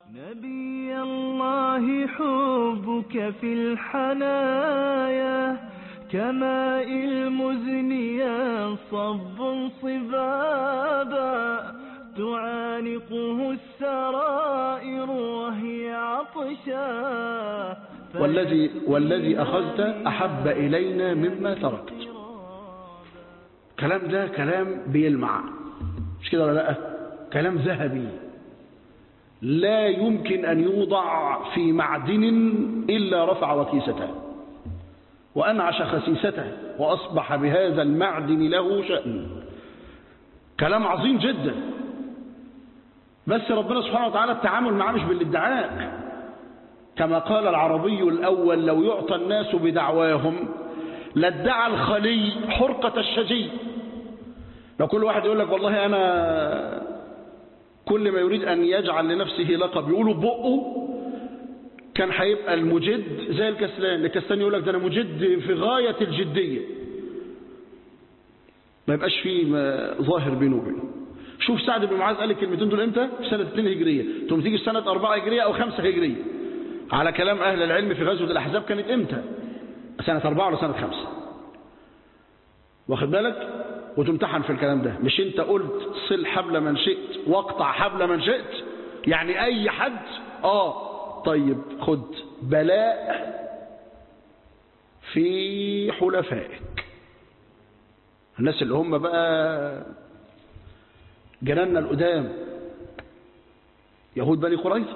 نبي الله حبك في الحنايا كماء المزن يصب صبابا تعانقه السرائر وهي عطشا والذي والذي أخذت أحب إلينا مما تركت كلام ده كلام بيلمع مش كده ولا لا كلام ذهبي لا يمكن أن يوضع في معدن إلا رفع وكيسته وأنعش خسيسته وأصبح بهذا المعدن له شأن كلام عظيم جدا بس ربنا سبحانه وتعالى التعامل معاه مش بالادعاء كما قال العربي الأول لو يعطى الناس بدعواهم لادعى الخلي حرقة الشجي لو كل واحد يقول لك والله أنا كل ما يريد أن يجعل لنفسه لقب يقوله ببقه كان هيبقى المجد زي الكسلان الكسلان يقول لك ده أنا مجد في غاية الجدية ما يبقاش فيه ظاهر بينه وبينه شوف سعد بن معاذ قال الكلمتين دول امتى في سنة 2 هجرية تقوم تيجي في سنة 4 هجرية أو 5 هجرية على كلام أهل العلم في غزوة الأحزاب كانت امتى سنة 4 ولا سنة 5 واخد بالك وتمتحن في الكلام ده مش انت قلت صل حبل من شئت واقطع حبل من شئت يعني اي حد اه طيب خد بلاء في حلفائك الناس اللي هم بقى جناننا القدام يهود بني قريظه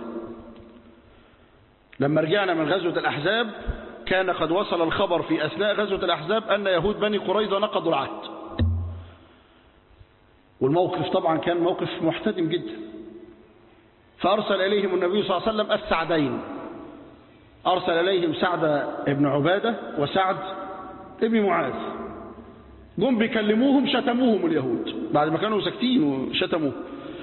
لما رجعنا من غزوة الأحزاب كان قد وصل الخبر في أثناء غزوة الأحزاب أن يهود بني قريظة نقضوا العهد والموقف طبعا كان موقف محتدم جدا فأرسل إليهم النبي صلى الله عليه وسلم السعدين أرسل إليهم سعد بن عبادة وسعد بن معاذ جم بيكلموهم شتموهم اليهود بعد ما كانوا ساكتين وشتموه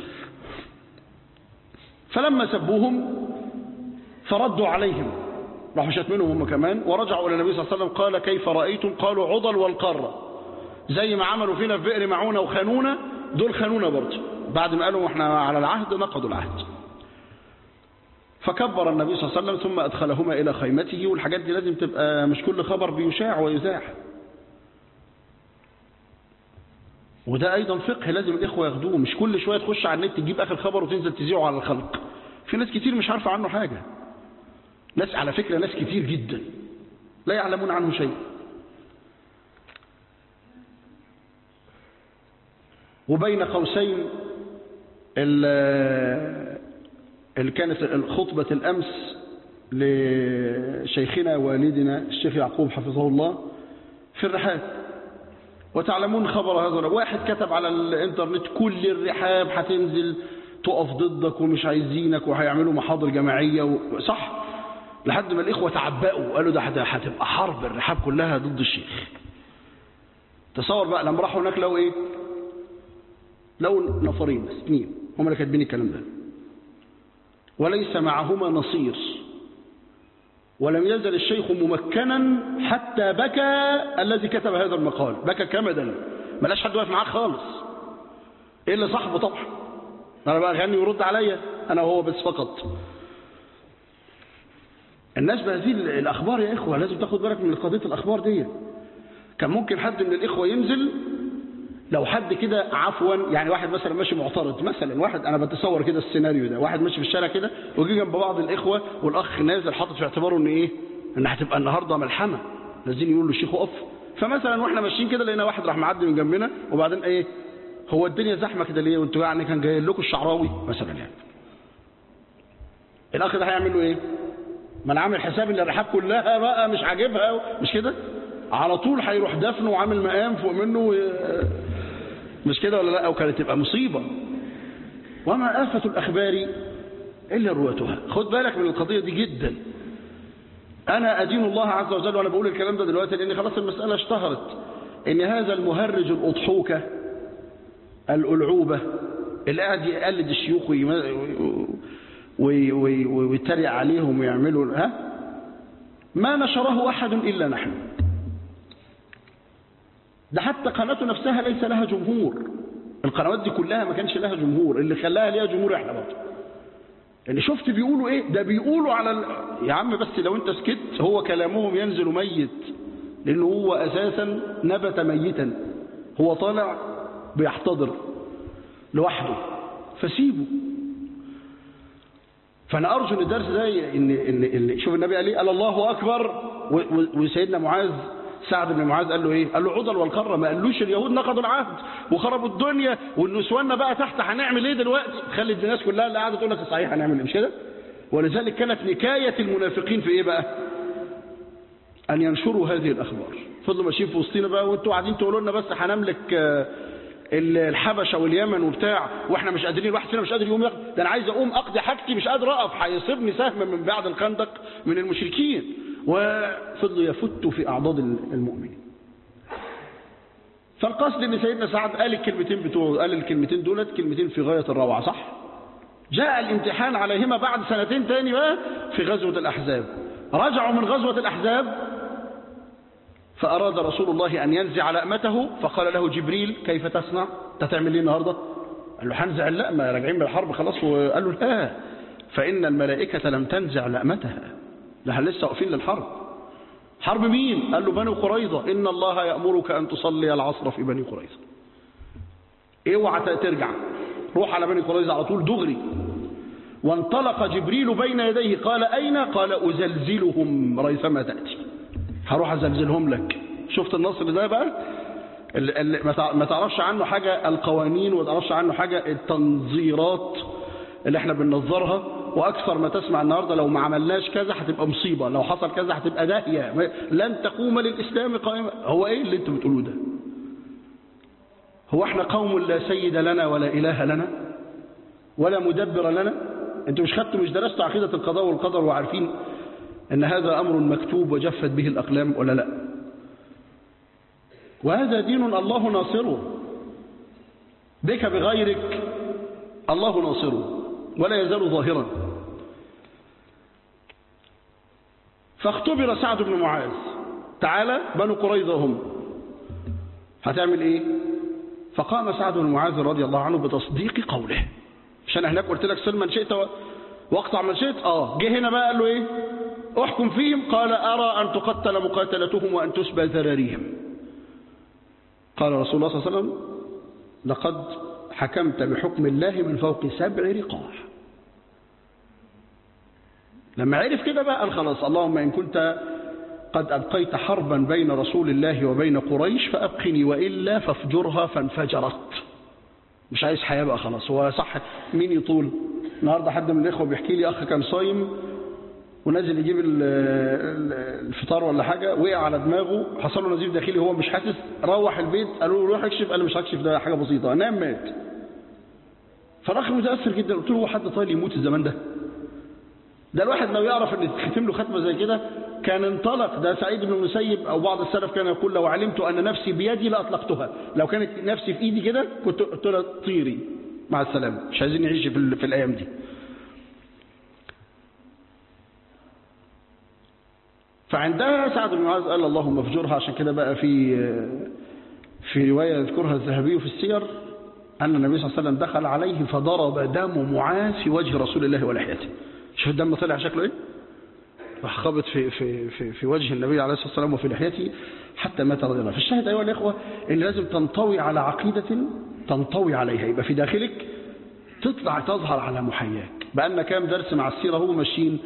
فلما سبوهم فردوا عليهم راحوا شتمينهم هم كمان ورجعوا إلى النبي صلى الله عليه وسلم قال كيف رأيتم قالوا عضل والقرة زي ما عملوا فينا في بئر معونة وخانونا دول خانونا برضه بعد ما قالوا احنا على العهد نقضوا العهد فكبر النبي صلى الله عليه وسلم ثم أدخلهما إلى خيمته والحاجات دي لازم تبقى مش كل خبر بيشاع ويذاع وده أيضا فقه لازم الإخوة ياخدوه مش كل شوية تخش على النت تجيب آخر خبر وتنزل تذيعه على الخلق في ناس كتير مش عارفة عنه حاجة ناس على فكرة ناس كتير جدا لا يعلمون عنه شيء وبين قوسين اللي كانت خطبة الأمس لشيخنا والدنا الشيخ يعقوب حفظه الله في الرحاب وتعلمون خبر هذا واحد كتب على الانترنت كل الرحاب هتنزل تقف ضدك ومش عايزينك وهيعملوا محاضر جماعية و... صح لحد ما الإخوة تعبقوا قالوا ده هتبقى حرب الرحاب كلها ضد الشيخ تصور بقى لما راحوا هناك لو ايه لو نفرين بس اثنين هم اللي كاتبين الكلام ده وليس معهما نصير ولم يزل الشيخ ممكنا حتى بكى الذي كتب هذا المقال بكى كمدا ملاش حد واقف معاه خالص الا صاحبه طبعا انا بقى غني ويرد عليا انا وهو بس فقط الناس بهذه الاخبار يا اخوه لازم تاخد بالك من قضيه الاخبار دي كان ممكن حد من الاخوه ينزل لو حد كده عفوا يعني واحد مثلا ماشي معترض مثلا واحد انا بتصور كده السيناريو ده واحد ماشي في الشارع كده وجي جنب بعض الاخوه والاخ نازل حاطط في اعتباره ان ايه ان هتبقى النهارده ملحمه لازم يقول له الشيخ اقف فمثلا واحنا ماشيين كده لقينا واحد راح معدي من جنبنا وبعدين ايه هو الدنيا زحمه كده ليه وانتوا يعني كان جاي لكم الشعراوي مثلا يعني الاخ ده هيعمل له ايه ما انا عامل حساب ان الرحاب كلها بقى مش عاجبها مش كده على طول هيروح دفنه وعامل مقام فوق منه و... مش كده ولا لا او كانت تبقى مصيبة وما آفة الأخبار إلا رواتها خد بالك من القضية دي جدا أنا أدين الله عز وجل وأنا بقول الكلام ده دلوقتي لأن خلاص المسألة اشتهرت إن هذا المهرج الأضحوكة الألعوبة اللي قاعد يقلد الشيوخ ويتريق عليهم ويعملوا ها ما نشره أحد إلا نحن ده حتى قناته نفسها ليس لها جمهور القنوات دي كلها ما كانش لها جمهور اللي خلاها ليها جمهور احنا برضه اللي شفت بيقولوا ايه ده بيقولوا على ال... يا عم بس لو انت سكت هو كلامهم ينزل ميت لانه هو اساسا نبت ميتا هو طالع بيحتضر لوحده فسيبه فانا ارجو ان الدرس ده ان ان, إن شوف النبي قال ايه قال الله اكبر وسيدنا معاذ سعد بن معاذ قال له ايه قال له عضل والقره ما قالوش اليهود نقضوا العهد وخربوا الدنيا والنسوان بقى تحت هنعمل ايه دلوقتي خلي الناس كلها اللي قاعده تقول لك صحيح هنعمل مش كده ولذلك كانت نكايه المنافقين في ايه بقى ان ينشروا هذه الاخبار فضلوا ماشيين في وسطينا بقى وانتوا قاعدين تقولوا لنا بس هنملك الحبشه واليمن وبتاع واحنا مش قادرين واحد فينا مش قادر يقوم ياخد ده انا عايز اقوم اقضي حاجتي مش قادر اقف هيصيبني سهم من بعد الخندق من المشركين وفضلوا يفتوا في اعضاد المؤمنين فالقصد ان سيدنا سعد قال الكلمتين بتوعه قال الكلمتين دولت كلمتين في غايه الروعه صح جاء الامتحان عليهما بعد سنتين تاني بقى في غزوه الاحزاب رجعوا من غزوه الاحزاب فأراد رسول الله أن ينزع لأمته فقال له جبريل كيف تصنع تتعمل ليه النهاردة قال له هنزع اللأمة راجعين من الحرب خلاص وقال له لا فإن الملائكة لم تنزع لأمتها لها لسه واقفين للحرب حرب مين قال له بني قريظة إن الله يأمرك أن تصلي العصر في بني قريظة اوعى ترجع روح على بني قريظة على طول دغري وانطلق جبريل بين يديه قال أين قال أزلزلهم ريثما تأتي هروح أزلزلهم لك شفت النصر ده بقى اللي ما تعرفش عنه حاجة القوانين وما تعرفش عنه حاجة التنظيرات اللي احنا بننظرها واكثر ما تسمع النهارده لو ما عملناش كذا هتبقى مصيبه لو حصل كذا هتبقى داهيه لن تقوم للاسلام قائمه هو ايه اللي انتوا بتقولوه ده هو احنا قوم لا سيد لنا ولا اله لنا ولا مدبر لنا انتوا مش خدتوا مش درستوا عقيده القضاء والقدر وعارفين ان هذا امر مكتوب وجفت به الاقلام ولا لا وهذا دين الله ناصره بك بغيرك الله ناصره ولا يزال ظاهرا فاختبر سعد بن معاذ تعالى بنو قريظة هم هتعمل ايه فقام سعد بن معاذ رضي الله عنه بتصديق قوله عشان هناك قلت لك سل من شئت واقطع من شئت اه جه هنا بقى قال له ايه احكم فيهم قال ارى ان تقتل مقاتلتهم وان تسبى ذراريهم قال رسول الله صلى الله عليه وسلم لقد حكمت بحكم الله من فوق سبع رقاع لما عرف كده بقى قال خلاص اللهم إن كنت قد أبقيت حربا بين رسول الله وبين قريش فأبقني وإلا فافجرها فانفجرت مش عايز حياة بقى خلاص هو صح مين يطول النهاردة حد من الإخوة بيحكي لي أخ كان صايم ونازل يجيب الفطار ولا حاجة وقع على دماغه حصل له نزيف داخلي هو مش حاسس روح البيت قالوا له روح اكشف قال مش هكشف ده حاجة بسيطة نام مات فالأخ متأثر جدا قلت له هو حد طايل يموت الزمان ده ده الواحد لو يعرف ان تختم له ختمه زي كده كان انطلق ده سعيد بن المسيب او بعض السلف كان يقول لو علمت ان نفسي بيدي لاطلقتها لو كانت نفسي في ايدي كده كنت قلت لها طيري مع السلامه مش عايزين نعيش في, في الايام دي فعندها سعد بن معاذ قال اللهم افجرها عشان كده بقى في في روايه يذكرها الذهبي في السير ان النبي صلى الله عليه وسلم دخل عليه فضرب دم معاذ في وجه رسول الله ولحيته شوف الدم طلع شكله ايه راح خبط في في في في وجه النبي عليه الصلاه والسلام وفي لحيته حتى مات رضي الله فالشاهد ايها الاخوه ان لازم تنطوي على عقيده تنطوي عليها يبقى في داخلك تطلع تظهر على محياك بقالنا كام درس مع السيره هو ماشيين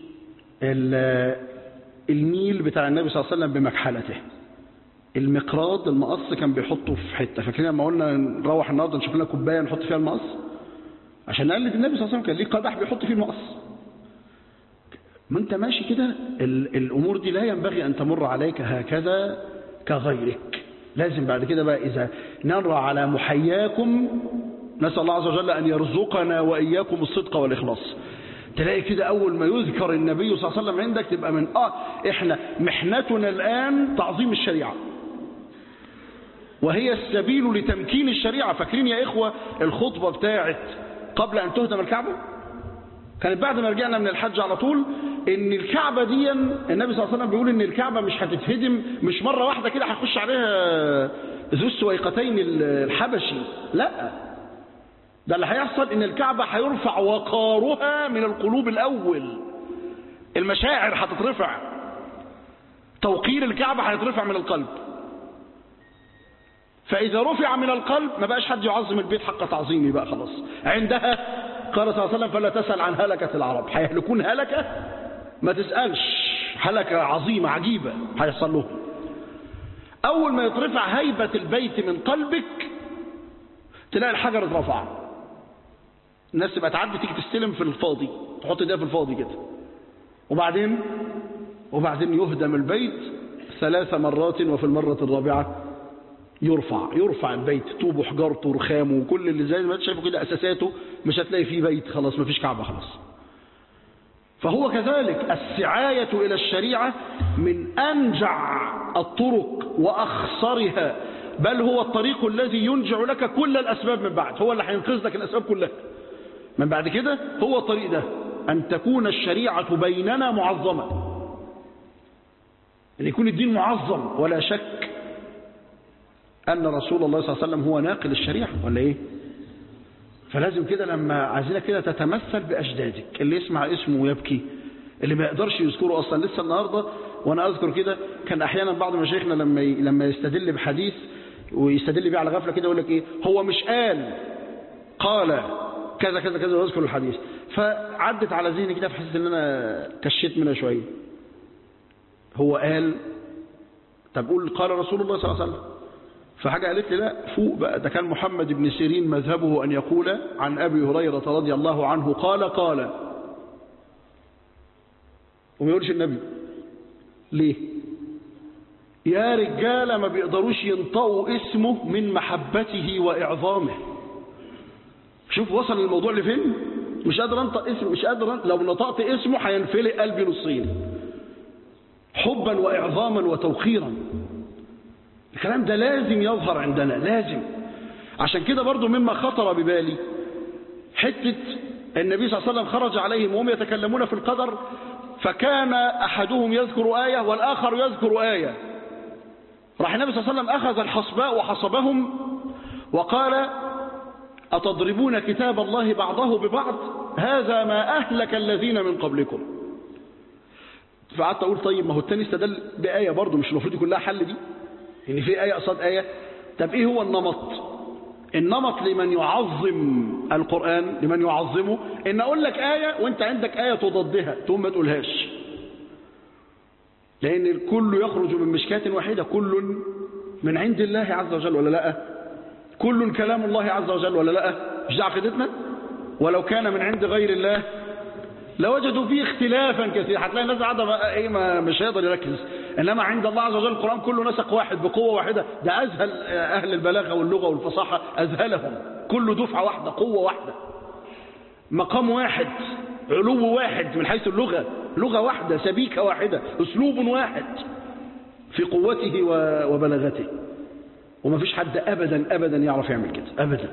النيل بتاع النبي صلى الله عليه وسلم بمكحلته المقراض المقص كان بيحطه في حته فاكرين لما قلنا نروح النهارده نشوف لنا كوبايه نحط فيها المقص عشان نقلد النبي صلى الله عليه وسلم كان ليه قدح بيحط فيه المقص ما انت ماشي كده الامور دي لا ينبغي ان تمر عليك هكذا كغيرك لازم بعد كده بقى اذا نرى على محياكم نسال الله عز وجل ان يرزقنا واياكم الصدق والاخلاص تلاقي كده اول ما يذكر النبي صلى الله عليه وسلم عندك تبقى من اه احنا محنتنا الان تعظيم الشريعه وهي السبيل لتمكين الشريعه فاكرين يا اخوه الخطبه بتاعت قبل ان تهدم الكعبه كانت بعد ما رجعنا من الحج على طول ان الكعبة دي النبي صلى الله عليه وسلم بيقول ان الكعبة مش هتتهدم مش مرة واحدة كده هيخش عليها ذو السويقتين الحبشي لا ده اللي هيحصل ان الكعبة هيرفع وقارها من القلوب الاول المشاعر هتترفع توقير الكعبة هيترفع من القلب فإذا رفع من القلب ما بقاش حد يعظم البيت حق تعظيمه بقى خلاص عندها قال صلى الله عليه وسلم فلا تسأل عن هلكة العرب هيهلكون هلكة ما تسألش هلكة عظيمة عجيبة هيحصل لهم أول ما يترفع هيبة البيت من قلبك تلاقي الحجر اترفع الناس تبقى تعدي تيجي تستلم في الفاضي تحط ايديها في الفاضي كده وبعدين وبعدين يهدم البيت ثلاث مرات وفي المرة الرابعة يرفع يرفع البيت طوب وحجارته ورخامه وكل اللي زي ما انت شايفه كده اساساته مش هتلاقي فيه بيت خلاص ما فيش كعبه خلاص فهو كذلك السعاية إلى الشريعة من أنجع الطرق وأخصرها بل هو الطريق الذي ينجع لك كل الأسباب من بعد هو اللي هينقذ لك الأسباب كلها من بعد كده هو الطريق ده أن تكون الشريعة بيننا معظمة أن يكون الدين معظم ولا شك أن رسول الله صلى الله عليه وسلم هو ناقل الشريعة ولا إيه فلازم كده لما عايزينك كده تتمثل بأجدادك اللي يسمع اسمه ويبكي اللي ما يقدرش يذكره أصلا لسه النهاردة وأنا أذكر كده كان أحيانا بعض مشايخنا لما لما يستدل بحديث ويستدل بيه على غفلة كده يقول لك إيه هو مش قال قال كذا كذا كذا ويذكر الحديث فعدت على ذهني كده فحسيت ان انا كشيت منها شويه هو قال طب قول قال رسول الله صلى الله عليه وسلم فحاجة قالت لي لا فوق بقى ده كان محمد بن سيرين مذهبه أن يقول عن أبي هريرة رضي الله عنه قال قال وما يقولش النبي ليه يا رجالة ما بيقدروش ينطقوا اسمه من محبته وإعظامه شوف وصل الموضوع لفين مش قادر انطق اسم مش قادر أنطق. لو نطقت اسمه هينفلق قلبي نصين حبا وإعظاما وتوقيرا الكلام ده لازم يظهر عندنا لازم عشان كده برضو مما خطر ببالي حتة النبي صلى الله عليه وسلم خرج عليهم وهم يتكلمون في القدر فكان أحدهم يذكر آية والآخر يذكر آية راح النبي صلى الله عليه وسلم أخذ الحصباء وحصبهم وقال أتضربون كتاب الله بعضه ببعض هذا ما أهلك الذين من قبلكم فقعدت أقول طيب ما هو التاني استدل بآية برضه مش المفروض يكون لها حل دي إن في آية قصاد آية طب إيه هو النمط النمط لمن يعظم القرآن لمن يعظمه إن أقول لك آية وأنت عندك آية تضدها تقوم ما تقولهاش لأن الكل يخرج من مشكاة واحدة كل من عند الله عز وجل ولا لا كل كلام الله عز وجل ولا لا مش ده عقيدتنا ولو كان من عند غير الله لوجدوا فيه اختلافا كثيرا هتلاقي الناس قاعده ايه ما مش هيقدر يركز انما عند الله عز وجل القران كله نسق واحد بقوه واحده ده اذهل اهل البلاغه واللغه والفصاحه اذهلهم كله دفعه واحده قوه واحده مقام واحد علو واحد من حيث اللغه لغه واحده سبيكه واحده اسلوب واحد في قوته وبلاغته وما فيش حد ابدا ابدا يعرف يعمل كده ابدا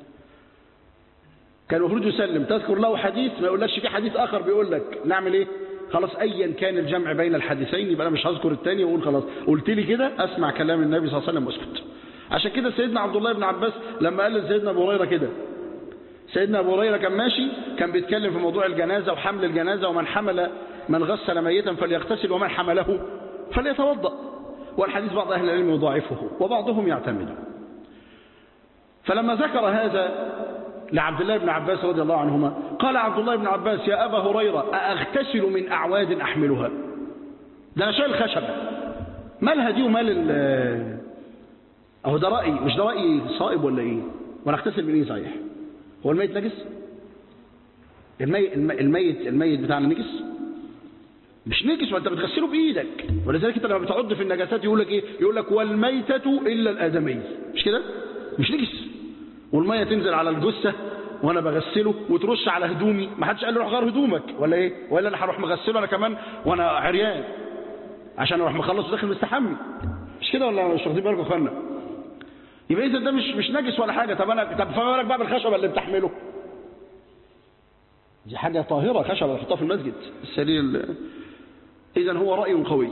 كان المفروض يسلم تذكر له حديث ما يقولكش في حديث اخر بيقول لك نعمل ايه خلاص ايا كان الجمع بين الحديثين يبقى انا مش هذكر الثاني واقول خلاص قلت لي كده اسمع كلام النبي صلى الله عليه وسلم واسكت عشان كده سيدنا عبد الله بن عباس لما قال لسيدنا ابو هريره كده سيدنا ابو هريره كان ماشي كان بيتكلم في موضوع الجنازه وحمل الجنازه ومن حمل من غسل ميتا فليغتسل ومن حمله فليتوضا والحديث بعض اهل العلم يضاعفه وبعضهم يعتمده فلما ذكر هذا لعبد الله بن عباس رضي الله عنهما قال عبد الله بن عباس يا أبا هريرة أأغتسل من أعواد أحملها ده أنا شايل خشبة مالها دي ومال ال أهو ده رأيي مش ده رأيي صائب ولا إيه وأنا أغتسل من إيه صحيح هو الميت نجس الميت, الميت, الميت بتاعنا نجس مش نجس وانت بتغسله بايدك ولذلك انت لما بتعد في النجاسات يقول لك ايه يقول لك والميتة الا الادمي مش كده مش نجس والميه تنزل على الجثه وانا بغسله وترش على هدومي ما حدش قال لي روح غير هدومك ولا ايه ولا انا هروح مغسله انا كمان وانا عريان عشان اروح مخلص وداخل مستحمي مش كده ولا مش واخدين بالكم يا اخوانا يبقى اذا ده مش مش نجس ولا حاجه طب انا طب فما بالك بقى بالخشبه اللي بتحمله دي حاجه طاهره خشبه تحطها في المسجد السرير اذا هو راي قوي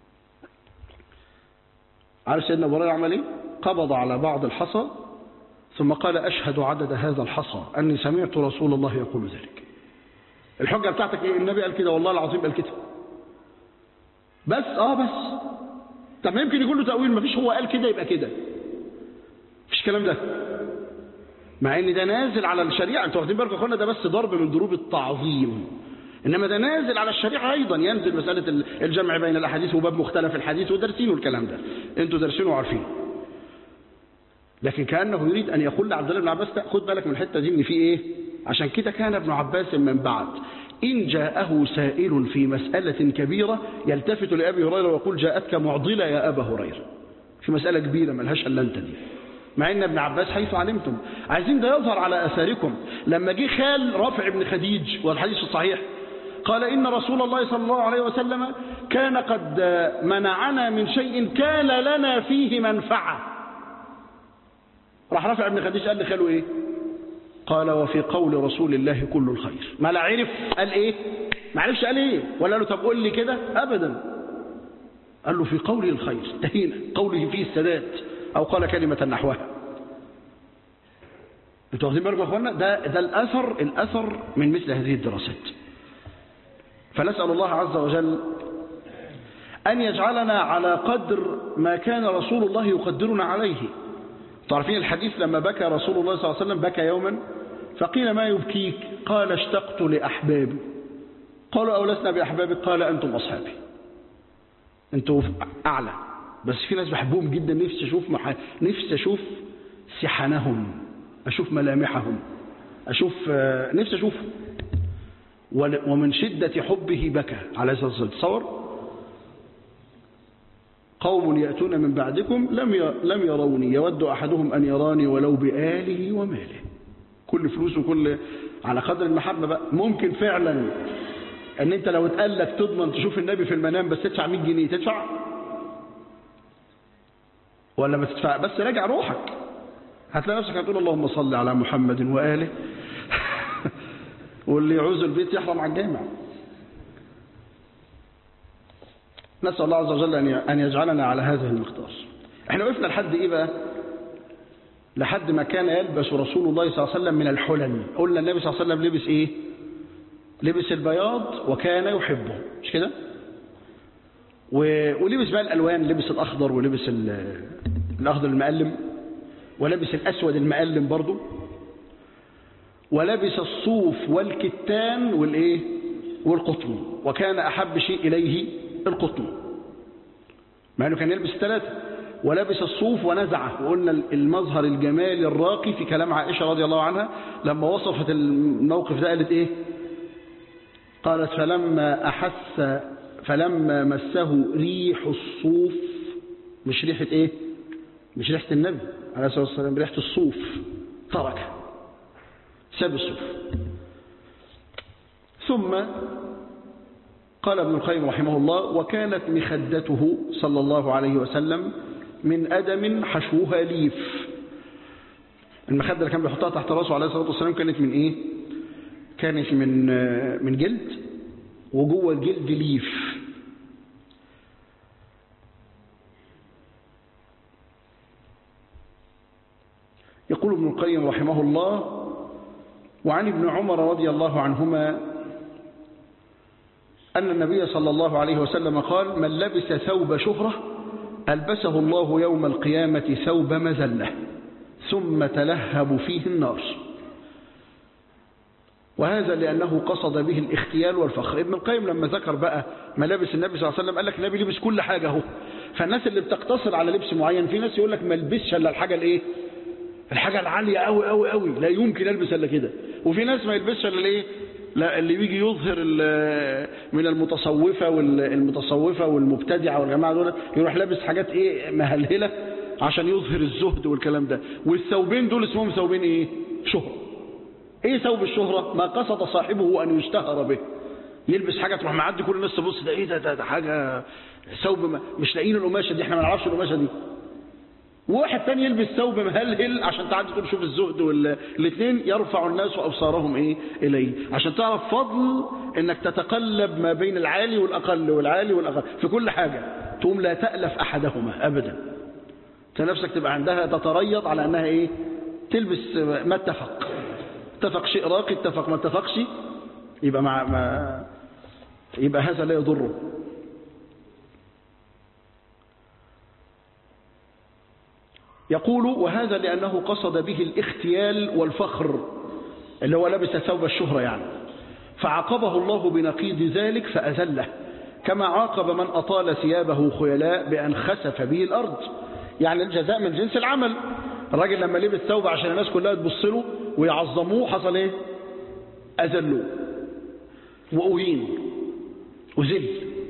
عارف سيدنا ابو هريره عمل ايه قبض على بعض الحصى ثم قال أشهد عدد هذا الحصى أني سمعت رسول الله يقول ذلك الحجة بتاعتك إيه النبي قال كده والله العظيم قال كده بس آه بس طب ما يمكن يقول له تأويل ما فيش هو قال كده يبقى كده مفيش كلام ده مع ان ده نازل على الشريعة انتوا واخدين بالكم يا اخوانا ده بس ضرب من ضروب التعظيم انما ده نازل على الشريعة ايضا ينزل مسألة الجمع بين الاحاديث وباب مختلف الحديث ودارسينه الكلام ده انتوا دارسينه وعارفين لكن كأنه يريد ان يقول لعبد الله بن عباس خد بالك من الحتة دي ان في ايه عشان كده كان ابن عباس من بعد إن جاءه سائل في مسألة كبيرة يلتفت لأبي هريرة ويقول جاءتك معضلة يا أبا هريرة في مسألة كبيرة ملهاش إلا أنت دي مع ان ابن عباس حيث علمتم عايزين ده يظهر على اثاركم لما جه خال رافع بن خديج والحديث الصحيح قال ان رسول الله صلى الله عليه وسلم كان قد منعنا من شيء كان لنا فيه منفعه راح رافع بن خديج قال لخاله ايه قال وفي قول رسول الله كل الخير ما لا عرف قال ايه ما عرفش قال ايه ولا له طب قول لي كده ابدا قال له في قوله الخير انتهينا قوله فيه السداد أو قال كلمة نحوها انتوا واخدين بالكم يا اخوانا ده ده الاثر الاثر من مثل هذه الدراسات فنسال الله عز وجل ان يجعلنا على قدر ما كان رسول الله يقدرنا عليه تعرفين الحديث لما بكى رسول الله صلى الله عليه وسلم بكى يوما فقيل ما يبكيك قال اشتقت لاحبابي قالوا او لسنا باحبابك قال انتم اصحابي انتوا اعلى بس في ناس بحبهم جدا نفسي اشوف مح... نفسي اشوف سحنهم اشوف ملامحهم اشوف نفسي اشوف ومن شدة حبه بكى عليه الصلاة والسلام تصور قوم يأتون من بعدكم لم ي... لم يروني يود أحدهم أن يراني ولو بآله وماله كل فلوس وكل على قدر المحبة بقى ممكن فعلا ان انت لو اتقال لك تضمن تشوف النبي في المنام بس تدفع 100 جنيه تدفع ولا ما تدفع بس راجع روحك هتلاقي نفسك هتقول اللهم صل على محمد وآله واللي يعوز البيت يحرم على الجامع نسأل الله عز وجل أن يجعلنا على هذا المقدار احنا وقفنا لحد ايه بقى لحد ما كان يلبس رسول الله صلى الله عليه وسلم من الحلل قلنا النبي صلى الله عليه وسلم لبس ايه لبس البياض وكان يحبه مش كده ولبس بقى الالوان لبس الاخضر ولبس الاخضر المقلم ولبس الاسود المقلم برضه ولبس الصوف والكتان والايه والقطن وكان احب شيء اليه القطن مع انه كان يلبس ثلاثه ولبس الصوف ونزعه وقلنا المظهر الجمالي الراقي في كلام عائشه رضي الله عنها لما وصفت الموقف ده قالت ايه قالت فلما احس فلما مسه ريح الصوف مش ريحه ايه مش ريحه النبي عليه الصلاه والسلام ريحه الصوف ترك ساب الصوف ثم قال ابن القيم رحمه الله وكانت مخدته صلى الله عليه وسلم من أدم حشوها ليف المخدة اللي كان بيحطها تحت راسه عليه الصلاة والسلام كانت من إيه كانت من من جلد وجوه الجلد ليف يقول ابن القيم رحمه الله وعن ابن عمر رضي الله عنهما أن النبي صلى الله عليه وسلم قال من لبس ثوب شهرة ألبسه الله يوم القيامة ثوب مزلة ثم تلهب فيه النار وهذا لأنه قصد به الاختيال والفخر ابن القيم لما ذكر بقى ملابس النبي صلى الله عليه وسلم قال لك النبي لبس كل حاجة اهو فالناس اللي بتقتصر على لبس معين في ناس يقول لك ما البسش الا الحاجة الايه الحاجة العالية قوي قوي قوي لا يمكن البس الا كده وفي ناس ما يلبسش الا الايه لا اللي بيجي يظهر من المتصوفة والمتصوفة والمبتدعة والجماعة دول يروح لابس حاجات ايه مهلهلة عشان يظهر الزهد والكلام ده والثوبين دول اسمهم ثوبين ايه شهرة ايه ثوب الشهرة ما قصد صاحبه ان يشتهر به يلبس حاجة تروح معدي كل الناس تبص ده ايه ده ده, ده حاجة ثوب ما مش لاقيين القماشة دي احنا ما نعرفش القماشة دي وواحد تاني يلبس ثوب مهلهل عشان تعدي تقول شوف الزهد والاثنين يرفع الناس ابصارهم ايه اليه عشان تعرف فضل انك تتقلب ما بين العالي والاقل والعالي والاقل في كل حاجه تقوم لا تالف احدهما ابدا انت نفسك تبقى عندها تتريض على انها ايه تلبس ما اتفق اتفق شيء راقي اتفق ما اتفقش يبقى مع ما يبقى هذا لا يضره يقول وهذا لأنه قصد به الاختيال والفخر اللي هو لبس ثوب الشهرة يعني فعاقبه الله بنقيض ذلك فأذله كما عاقب من أطال ثيابه خيلاء بأن خسف به الأرض يعني الجزاء من جنس العمل الراجل لما لبس ثوب عشان الناس كلها تبص له ويعظموه حصل ايه أذلوه وأهين أذل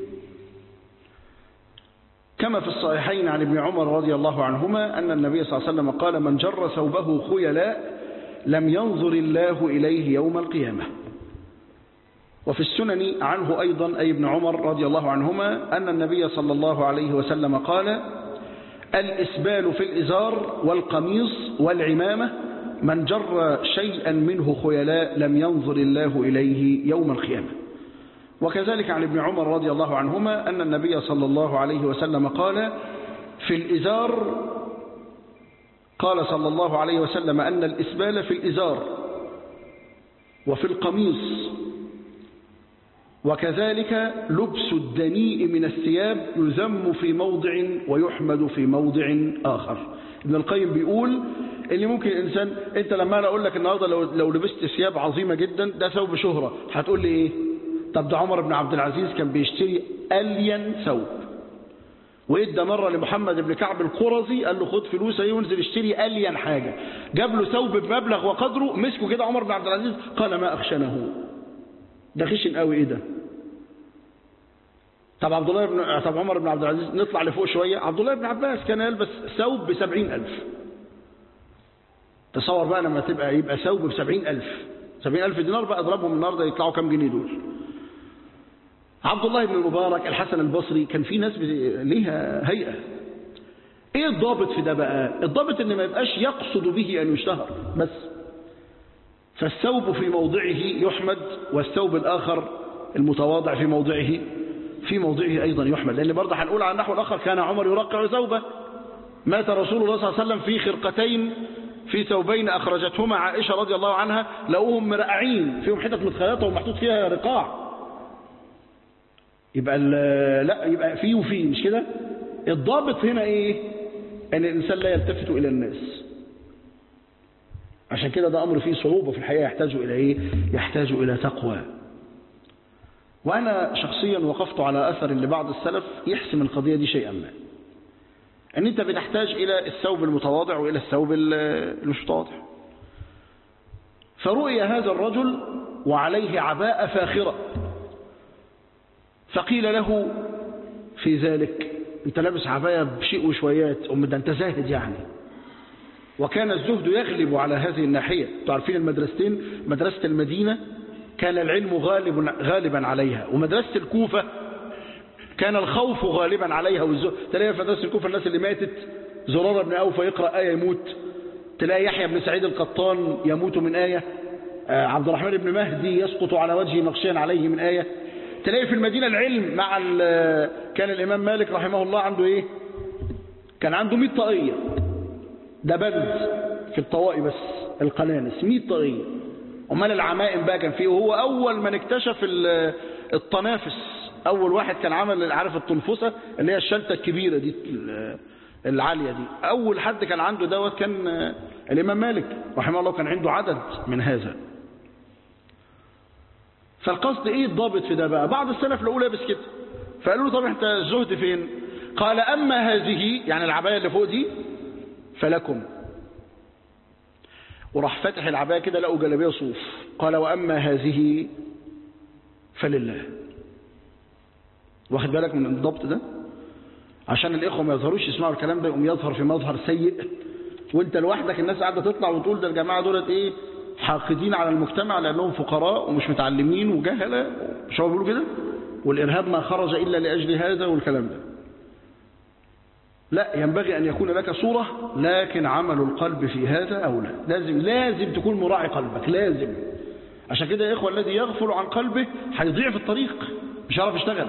كما في الصحيحين عن ابن عمر رضي الله عنهما أن النبي صلى الله عليه وسلم قال من جر ثوبه خيلاء لم ينظر الله إليه يوم القيامة وفي السنن عنه أيضا أي ابن عمر رضي الله عنهما أن النبي صلى الله عليه وسلم قال الإسبال في الإزار والقميص والعمامة من جر شيئا منه خيلاء لم ينظر الله إليه يوم القيامة وكذلك عن ابن عمر رضي الله عنهما أن النبي صلى الله عليه وسلم قال في الإزار قال صلى الله عليه وسلم أن الإسبال في الإزار وفي القميص وكذلك لبس الدنيء من الثياب يذم في موضع ويحمد في موضع آخر ابن القيم بيقول اللي ممكن الإنسان أنت لما أنا أقول لك النهاردة لو, لو لبست ثياب عظيمة جدا ده ثوب شهرة هتقول لي إيه طب ده عمر بن عبد العزيز كان بيشتري ألين ثوب وإدى مرة لمحمد بن كعب القرظي قال له خد فلوس ايه وانزل اشتري ألين حاجة جاب له ثوب بمبلغ وقدره مسكه كده عمر بن عبد العزيز قال ما أخشنه ده خشن قوي ايه ده طب عبد الله بن طب عمر بن عبد العزيز نطلع لفوق شوية عبد الله بن عباس كان يلبس ثوب بسبعين ألف تصور بقى لما تبقى يبقى ثوب بسبعين ألف سبعين ألف دينار بقى اضربهم النهارده يطلعوا كام جنيه دول عبد الله بن المبارك الحسن البصري كان في ناس ليها هيئة ايه الضابط في ده بقى الضابط ان ما يبقاش يقصد به ان يشتهر بس فالثوب في موضعه يحمد والثوب الآخر المتواضع في موضعه في موضعه أيضا يحمد لأن برضه هنقول على النحو الآخر كان عمر يرقع ثوبه مات رسول الله صلى الله عليه وسلم في خرقتين في ثوبين أخرجتهما عائشة رضي الله عنها لقوهم مرقعين فيهم حتت متخيطة ومحطوط فيها رقاع يبقى لا يبقى فيه وفيه مش كده الضابط هنا ايه ان الانسان لا يلتفت الى الناس عشان كده ده امر فيه صعوبة في الحياة يحتاج الى ايه يحتاج الى تقوى وانا شخصيا وقفت على اثر لبعض السلف يحسم القضية دي شيئا ما ان انت بتحتاج الى الثوب المتواضع والى الثوب المش متواضع فرؤي هذا الرجل وعليه عباءة فاخرة فقيل له في ذلك انت لابس عباية بشيء وشويات أم ده انت زاهد يعني وكان الزهد يغلب على هذه الناحية تعرفين المدرستين مدرسة المدينة كان العلم غالب غالبا عليها ومدرسة الكوفة كان الخوف غالبا عليها والزهد تلاقي في مدرسة الكوفة الناس اللي ماتت زرار بن أوفى يقرأ آية يموت تلاقي يحيى بن سعيد القطان يموت من آية عبد الرحمن بن مهدي يسقط على وجهه مغشيا عليه من آية تلاقي في المدينة العلم مع كان الإمام مالك رحمه الله عنده إيه كان عنده 100 طاقية ده بند في الطوائي بس القنانس 100 طاقية امال العمائم بقى كان فيه وهو أول من اكتشف الطنافس أول واحد كان عمل عارف التنفسة اللي هي الشلتة الكبيرة دي العالية دي أول حد كان عنده دوت كان الإمام مالك رحمه الله كان عنده عدد من هذا فالقصد ايه الضابط في ده بقى بعض السلف لقوا لابس كده فقالوا له طب انت الزهد فين قال اما هذه يعني العباية اللي فوق دي فلكم وراح فتح العباية كده لقوا جلابيه صوف قال واما هذه فلله واخد بالك من الضبط ده عشان الاخوه ما يظهروش يسمعوا الكلام ده يقوم يظهر في مظهر سيء وانت لوحدك الناس قاعده تطلع وتقول ده الجماعه دولت ايه حاقدين على المجتمع لأنهم فقراء ومش متعلمين وجهلة مش هو بيقولوا كده والإرهاب ما خرج إلا لأجل هذا والكلام ده لا ينبغي أن يكون لك صورة لكن عمل القلب في هذا أولى لازم لازم تكون مراعي قلبك لازم عشان كده يا إخوة الذي يغفل عن قلبه هيضيع في الطريق مش هيعرف يشتغل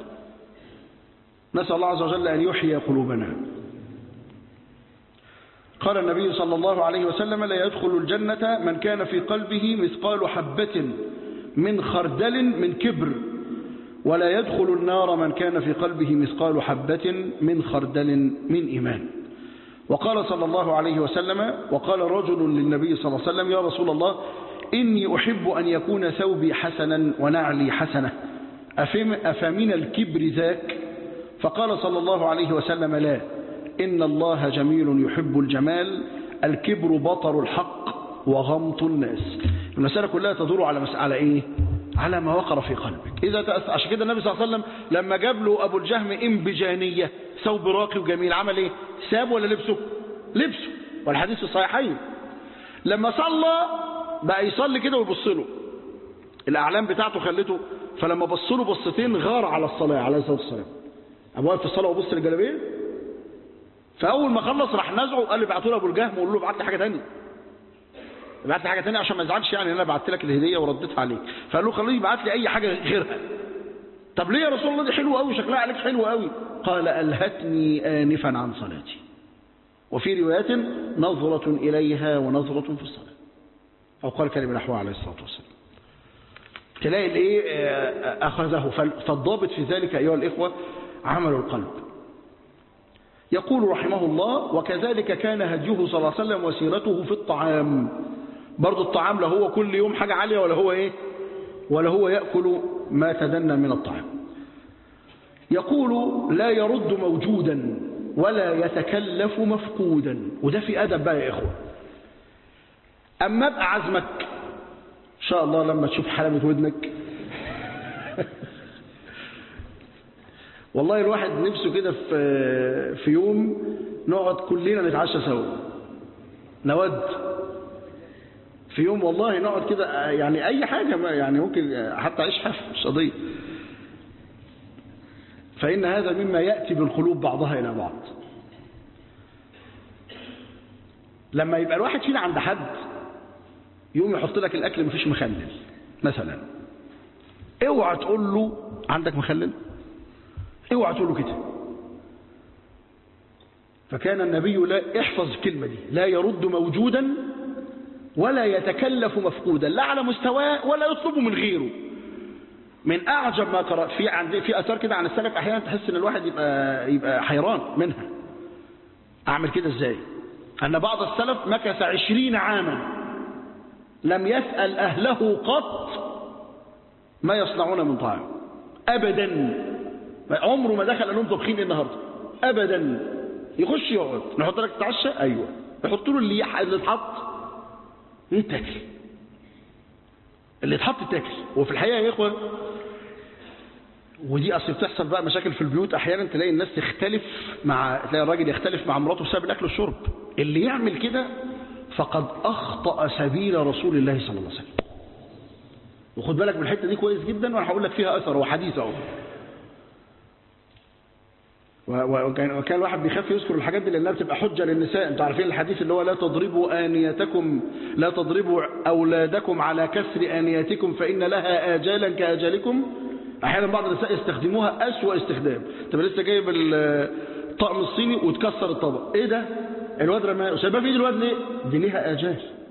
نسأل الله عز وجل أن يحيي قلوبنا قال النبي صلى الله عليه وسلم لا يدخل الجنة من كان في قلبه مثقال حبة من خردل من كبر ولا يدخل النار من كان في قلبه مثقال حبة من خردل من إيمان وقال صلى الله عليه وسلم وقال رجل للنبي صلى الله عليه وسلم يا رسول الله إني أحب أن يكون ثوبي حسنا ونعلي حسنة أفمن الكبر ذاك فقال صلى الله عليه وسلم لا إن الله جميل يحب الجمال الكبر بطر الحق وغمط الناس المسألة كلها تدور على مسألة إيه على ما وقر في قلبك إذا تأثر عشان كده النبي صلى الله عليه وسلم لما جاب له أبو الجهم إنبجانية ثوب راقي وجميل عمل إيه ساب ولا لبسه لبسه والحديث الصحيحين لما صلى بقى يصلي كده ويبص له الأعلام بتاعته خلته فلما بص له بصتين غار على الصلاة عليه الصلاة والسلام أبو واقف في الصلاة وبص للجلابيه فأول ما خلص راح نزعه وقال لي ابعتوا له أبو الجهم وقول له ابعت لي حاجة ثانيه ابعت لي حاجة ثانيه عشان ما يزعلش يعني انا بعت لك الهدية ورديتها عليك فقال له خليه يبعت لي أي حاجة غيرها طب ليه يا رسول الله دي حلوة قوي شكلها عليك حلو قوي قال ألهتني آنفا عن صلاتي وفي روايات نظرة إليها ونظرة في الصلاة أو قال كلمة نحوها عليه الصلاة والسلام تلاقي الايه أخذه فالضابط في ذلك أيها الإخوة عمل القلب يقول رحمه الله وكذلك كان هديه صلى الله عليه وسلم وسيرته في الطعام برضو الطعام لا هو كل يوم حاجة عالية ولا هو ايه ولا هو يأكل ما تدنى من الطعام يقول لا يرد موجودا ولا يتكلف مفقودا وده في أدب بقى يا إخوة أما ابقى عزمك إن شاء الله لما تشوف حلمة ودنك والله الواحد نفسه كده في في يوم نقعد كلنا نتعشى سوا نود في يوم والله نقعد كده يعني اي حاجه يعني ممكن حتى عيش حف مش قضيه فان هذا مما ياتي بالقلوب بعضها الى بعض لما يبقى الواحد فينا عند حد يوم يحط لك الاكل مفيش مخلل مثلا اوعى تقول له عندك مخلل اوعى تقول له كده فكان النبي لا احفظ الكلمة دي لا يرد موجودا ولا يتكلف مفقودا لا على مستواه ولا يطلبه من غيره من اعجب ما قرات في عندي في اثار كده عن السلف احيانا تحس ان الواحد يبقى يبقى حيران منها اعمل كده ازاي ان بعض السلف مكث عشرين عاما لم يسأل اهله قط ما يصنعون من طعام ابدا عمره ما دخل لهم طبخين ايه النهارده ابدا يخش يقعد نحط لك تتعشى ايوه يحط له اللي اللي اتحط يتاكل اللي اتحط يتاكل وفي الحقيقه يا اخوه ودي اصل بتحصل بقى مشاكل في البيوت احيانا تلاقي الناس تختلف مع تلاقي الراجل يختلف مع مراته بسبب الاكل والشرب اللي يعمل كده فقد اخطا سبيل رسول الله صلى الله عليه وسلم وخد بالك من الحته دي كويس جدا وانا هقول لك فيها اثر وحديث اهو وكان وكان الواحد بيخاف يذكر الحاجات دي لانها بتبقى حجه للنساء انتوا عارفين الحديث اللي هو لا تضربوا انيتكم لا تضربوا اولادكم على كسر انيتكم فان لها اجالا كاجالكم احيانا بعض النساء يستخدموها اسوا استخدام تبقى لسه جايب الطقم الصيني وتكسر الطبق ايه ده الواد رماه وسايبها في ايد الواد ليه دي ليها اجال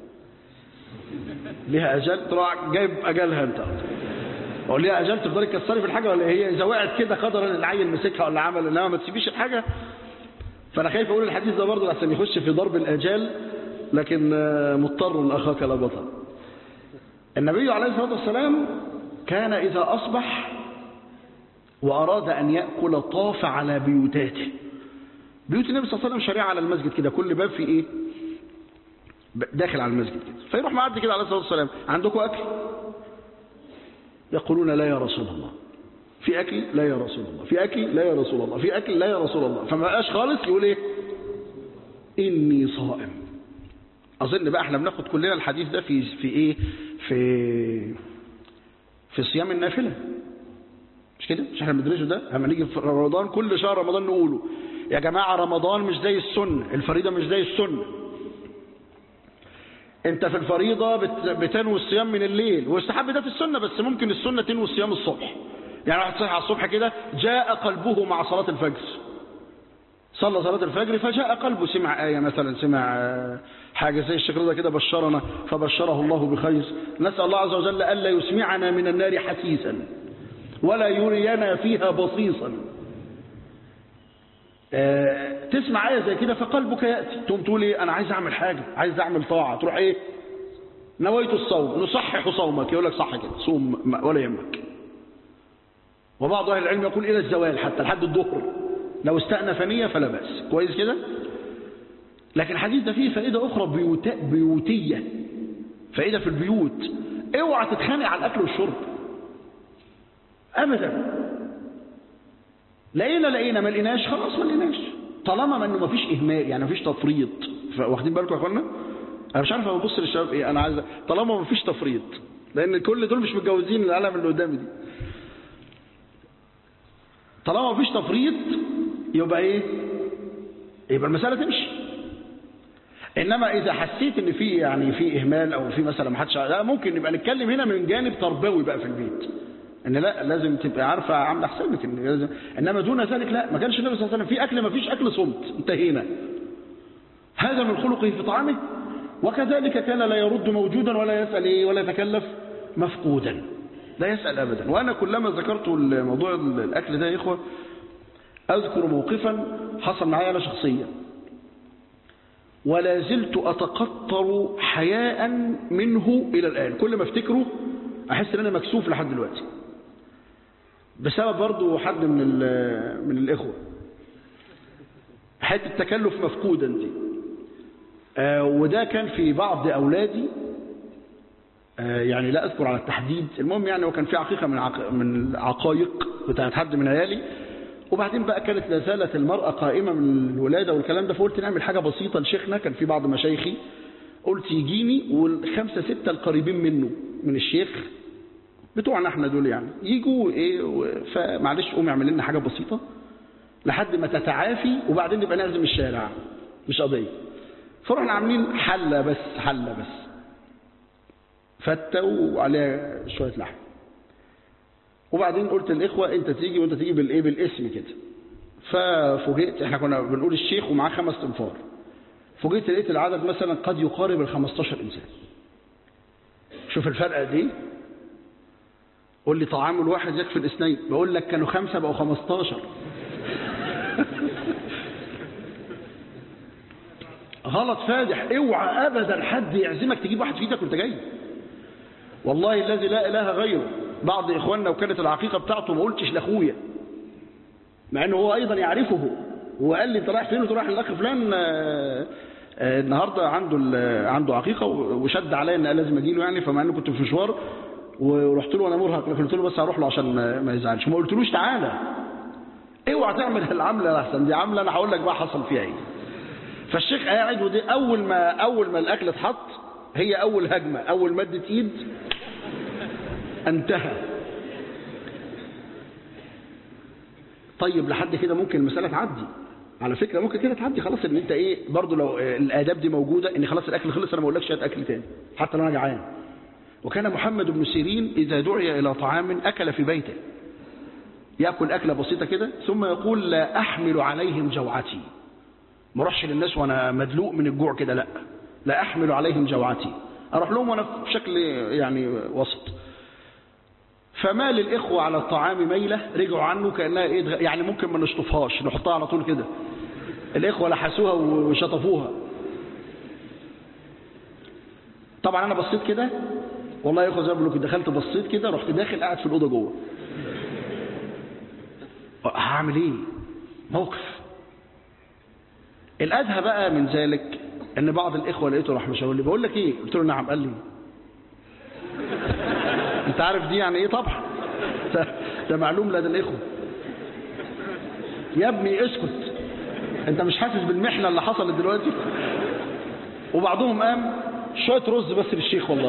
ليها اجال تروح جايب اجالها انت اقول لها اجل تفضلي تكسري في الحاجه ولا هي اذا وقعت كده قدرا العيل مسكها ولا عمل انما ما تسيبيش الحاجه فانا خايف اقول الحديث ده برضه عشان يخش في ضرب الاجال لكن مضطر اخاك لا بطل النبي عليه الصلاه والسلام كان اذا اصبح واراد ان ياكل طاف على بيوتاته بيوت النبي صلى الله عليه وسلم شريعه على المسجد كده كل باب فيه ايه داخل على المسجد كده فيروح معدي كده عليه الصلاه والسلام عندكم اكل يقولون لا يا رسول الله في أكل لا يا رسول الله في أكل لا يا رسول الله في أكل لا يا رسول الله فما بقاش خالص يقول إيه إني صائم أظن بقى احنا بناخد كلنا الحديث ده في في إيه في في صيام النافلة مش كده مش احنا بندرسه ده لما نيجي في رمضان كل شهر رمضان نقوله يا جماعة رمضان مش زي السنة الفريضة مش زي السنة انت في الفريضة بتنوي الصيام من الليل واستحب ده في السنة بس ممكن السنة تنوي الصيام الصبح يعني واحد صحي على الصبح كده جاء قلبه مع صلاة الفجر صلى صلاة الفجر فجاء قلبه سمع آية مثلا سمع حاجة زي الشيخ رضا كده بشرنا فبشره الله بخير نسأل الله عز وجل ألا يسمعنا من النار حسيسا ولا يرينا فيها بصيصا آه تسمع آية زي كده فقلبك يأتي تقوم تقول ايه أنا عايز أعمل حاجة عايز أعمل طاعة تروح ايه نويت الصوم نصحح صومك يقول لك صح كده صوم ولا يهمك وبعض أهل العلم يقول إلى الزوال حتى لحد الظهر لو استأنف نية فلا بأس كويس كده لكن الحديث ده فيه فائدة أخرى بيوت... بيوتية فائدة في البيوت اوعى تتخانق على الأكل والشرب أبدا لقينا لقينا ما لقيناش خلاص ما لقيناش طالما ما انه ما فيش اهمال يعني ما فيش تفريط واخدين بالكم يا اخوانا انا مش عارف ابص للشباب ايه انا عايز طالما ما فيش تفريط لان كل دول مش متجوزين العالم اللي قدامي دي طالما ما فيش تفريط يبقى ايه يبقى المساله تمشي انما اذا حسيت ان في يعني في اهمال او في مثلا ما حدش لا ممكن نبقى نتكلم هنا من جانب تربوي بقى في البيت ان لا لازم تبقى عارفه عامله حسابك ان لازم انما دون ذلك لا ما كانش النبي صلى الله عليه وسلم في اكل ما فيش اكل صمت انتهينا هذا من خلقه في طعامه وكذلك كان لا يرد موجودا ولا يسال ايه ولا يتكلف مفقودا لا يسال ابدا وانا كلما ذكرت موضوع الاكل ده يا اخوه اذكر موقفا حصل معايا انا شخصيا ولا زلت اتقطر حياء منه الى الان كل ما افتكره احس ان انا مكسوف لحد دلوقتي بسبب برضه حد من من الاخوه حته التكلف مفقودا دي آه وده كان في بعض اولادي آه يعني لا اذكر على التحديد المهم يعني وكان في عقيقه من عق... من العقائق بتاعت حد من عيالي وبعدين بقى كانت لا زالت المراه قائمه من الولاده والكلام ده فقلت نعمل حاجه بسيطه لشيخنا كان في بعض مشايخي قلت يجيني والخمسه سته القريبين منه من الشيخ بتوعنا احنا دول يعني يجوا ايه فمعلش قوم اعمل لنا حاجه بسيطه لحد ما تتعافي وبعدين نبقى نعزم الشارع مش قضيه فرحنا عاملين حله بس حله بس فته وعليها شويه لحم وبعدين قلت للاخوه انت تيجي وانت تيجي بالايه بالاسم كده ففوجئت احنا كنا بنقول الشيخ ومعاه خمس انفار فوجئت لقيت العدد مثلا قد يقارب ال 15 انسان شوف الفرق قد ايه قول لي طعام الواحد يكفي الاثنين بقول لك كانوا خمسة بقوا 15 غلط فادح اوعى ابدا حد يعزمك تجيب واحد في ايدك وانت جاي والله الذي لا اله غيره بعض اخواننا وكانت العقيقه بتاعته ما قلتش لاخويا مع انه هو ايضا يعرفه هو قال لي انت رايح فين قلت رايح للاخ فلان آه آه النهارده عنده عنده عقيقه وشد عليا ان لازم اجي له يعني فمع انه كنت في مشوار ورحت له وانا مرهق قلت له بس هروح له عشان ما يزعلش ما قلتلوش تعالى اوعى تعمل العمله احسن دي عمله انا هقول لك بقى حصل فيها ايه فالشيخ قاعد ودي اول ما اول ما الاكل اتحط هي اول هجمه اول مده ايد انتهى طيب لحد كده ممكن المساله تعدي على فكره ممكن كده تعدي خلاص ان انت ايه برضه لو الاداب دي موجوده ان خلاص الاكل خلص انا ما اقولكش هات اكل تاني حتى لو انا جعان وكان محمد بن سيرين إذا دعي إلى طعام أكل في بيته يأكل أكلة بسيطة كده ثم يقول لا أحمل عليهم جوعتي ما اروحش للناس وأنا مدلوق من الجوع كده لا لا أحمل عليهم جوعتي أروح لهم وأنا في شكل يعني وسط فما للإخوة على الطعام ميلة رجعوا عنه كأنها إيه يعني ممكن ما نشطفهاش نحطها على طول كده الإخوة لحسوها وشطفوها طبعا أنا بصيت كده والله يا اخوه زي ما بقول لكم دخلت بصيت كده رحت داخل قاعد في الاوضه جوه هعمل ايه موقف الادهى بقى من ذلك ان بعض الاخوه لقيته راح مشاور لي بقول لك ايه قلت له نعم قال لي انت عارف دي يعني ايه طبعا ده, ده معلوم لدى الاخوه يا ابني اسكت انت مش حاسس بالمحنه اللي حصلت دلوقتي وبعضهم قام شويه رز بس للشيخ والله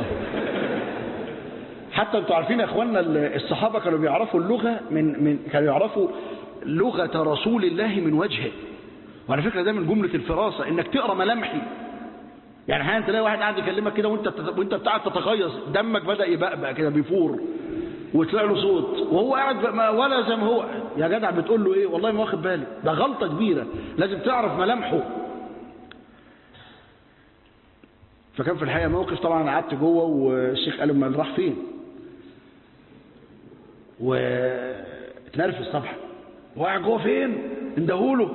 حتى انتوا عارفين يا اخواننا الصحابه كانوا بيعرفوا اللغه من من كانوا يعرفوا لغه رسول الله من وجهه وعلى فكره ده من جمله الفراسه انك تقرا ملامحي يعني احيانا تلاقي واحد قاعد يكلمك كده وانت وانت بتاعك تتغيظ دمك بدا يبقبق كده بيفور ويطلع له صوت وهو قاعد ما ولا زي ما هو يا جدع بتقول له ايه والله ما واخد بالي ده غلطه كبيره لازم تعرف ملامحه فكان في الحقيقه موقف طبعا انا قعدت جوه والشيخ قال امال راح فين واتنرفز طبعا وقاعد جوه فين اندهوله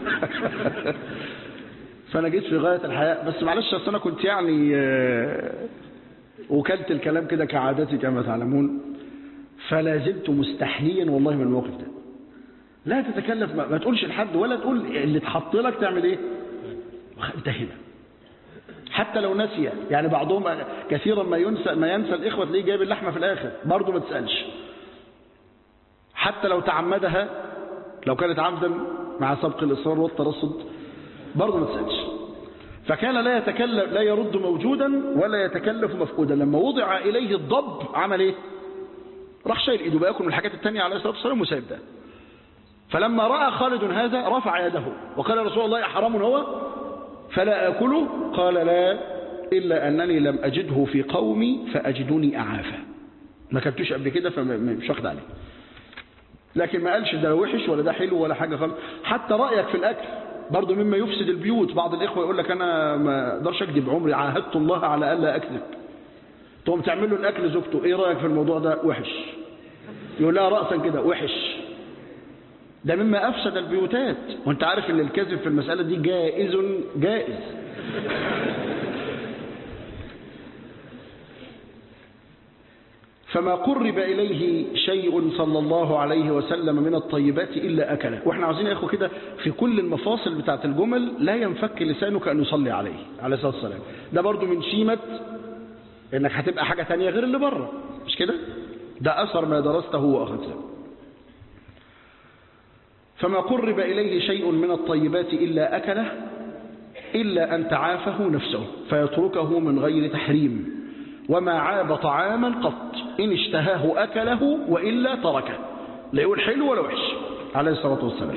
فانا جيت في غايه الحياء بس معلش اصل انا كنت يعني آه، وكلت الكلام كده كعادتي كما تعلمون فلا زلت مستحيا والله من الموقف ده لا تتكلف ما, ما تقولش لحد ولا تقول اللي اتحط لك تعمل ايه انت هنا حتى لو نسي يعني بعضهم كثيرا ما ينسى ما ينسى الاخوه تلاقيه جايب اللحمه في الاخر برضه ما تسالش حتى لو تعمدها لو كانت عمدا مع سبق الاصرار والترصد برضه ما تسالش فكان لا يتكلم لا يرد موجودا ولا يتكلف مفقودا لما وضع اليه الضب عمل ايه راح شايل ايده بياكل من الحاجات الثانيه عليه الصلاه والسلام وسايب ده فلما راى خالد هذا رفع يده وقال يا رسول الله حرام هو فلا اكله قال لا الا انني لم اجده في قومي فاجدني اعافى ما كنتوش قبل كده فمش واخد عليه لكن ما قالش ده وحش ولا ده حلو ولا حاجه خالص حتى رايك في الاكل برضه مما يفسد البيوت بعض الاخوه يقول لك انا ما اقدرش اكذب عمري عاهدت الله على الا اكذب تقوم تعمل له الاكل زوجته ايه رايك في الموضوع ده وحش يقول لها راسا كده وحش ده مما افسد البيوتات وانت عارف ان الكذب في المساله دي جائز جائز فما قرب إليه شيء صلى الله عليه وسلم من الطيبات إلا أكله وإحنا عاوزين يا أخو كده في كل المفاصل بتاعة الجمل لا ينفك لسانك أن يصلي عليه عليه الصلاة والسلام ده برضو من شيمة إنك هتبقى حاجة تانية غير اللي بره مش كده ده أثر ما درسته وأخذته فما قرب إليه شيء من الطيبات إلا أكله إلا أن تعافه نفسه فيتركه من غير تحريم وما عاب طعاما قط إن اشتهاه أكله وإلا تركه لا يقول حلو ولا وحش عليه الصلاة والسلام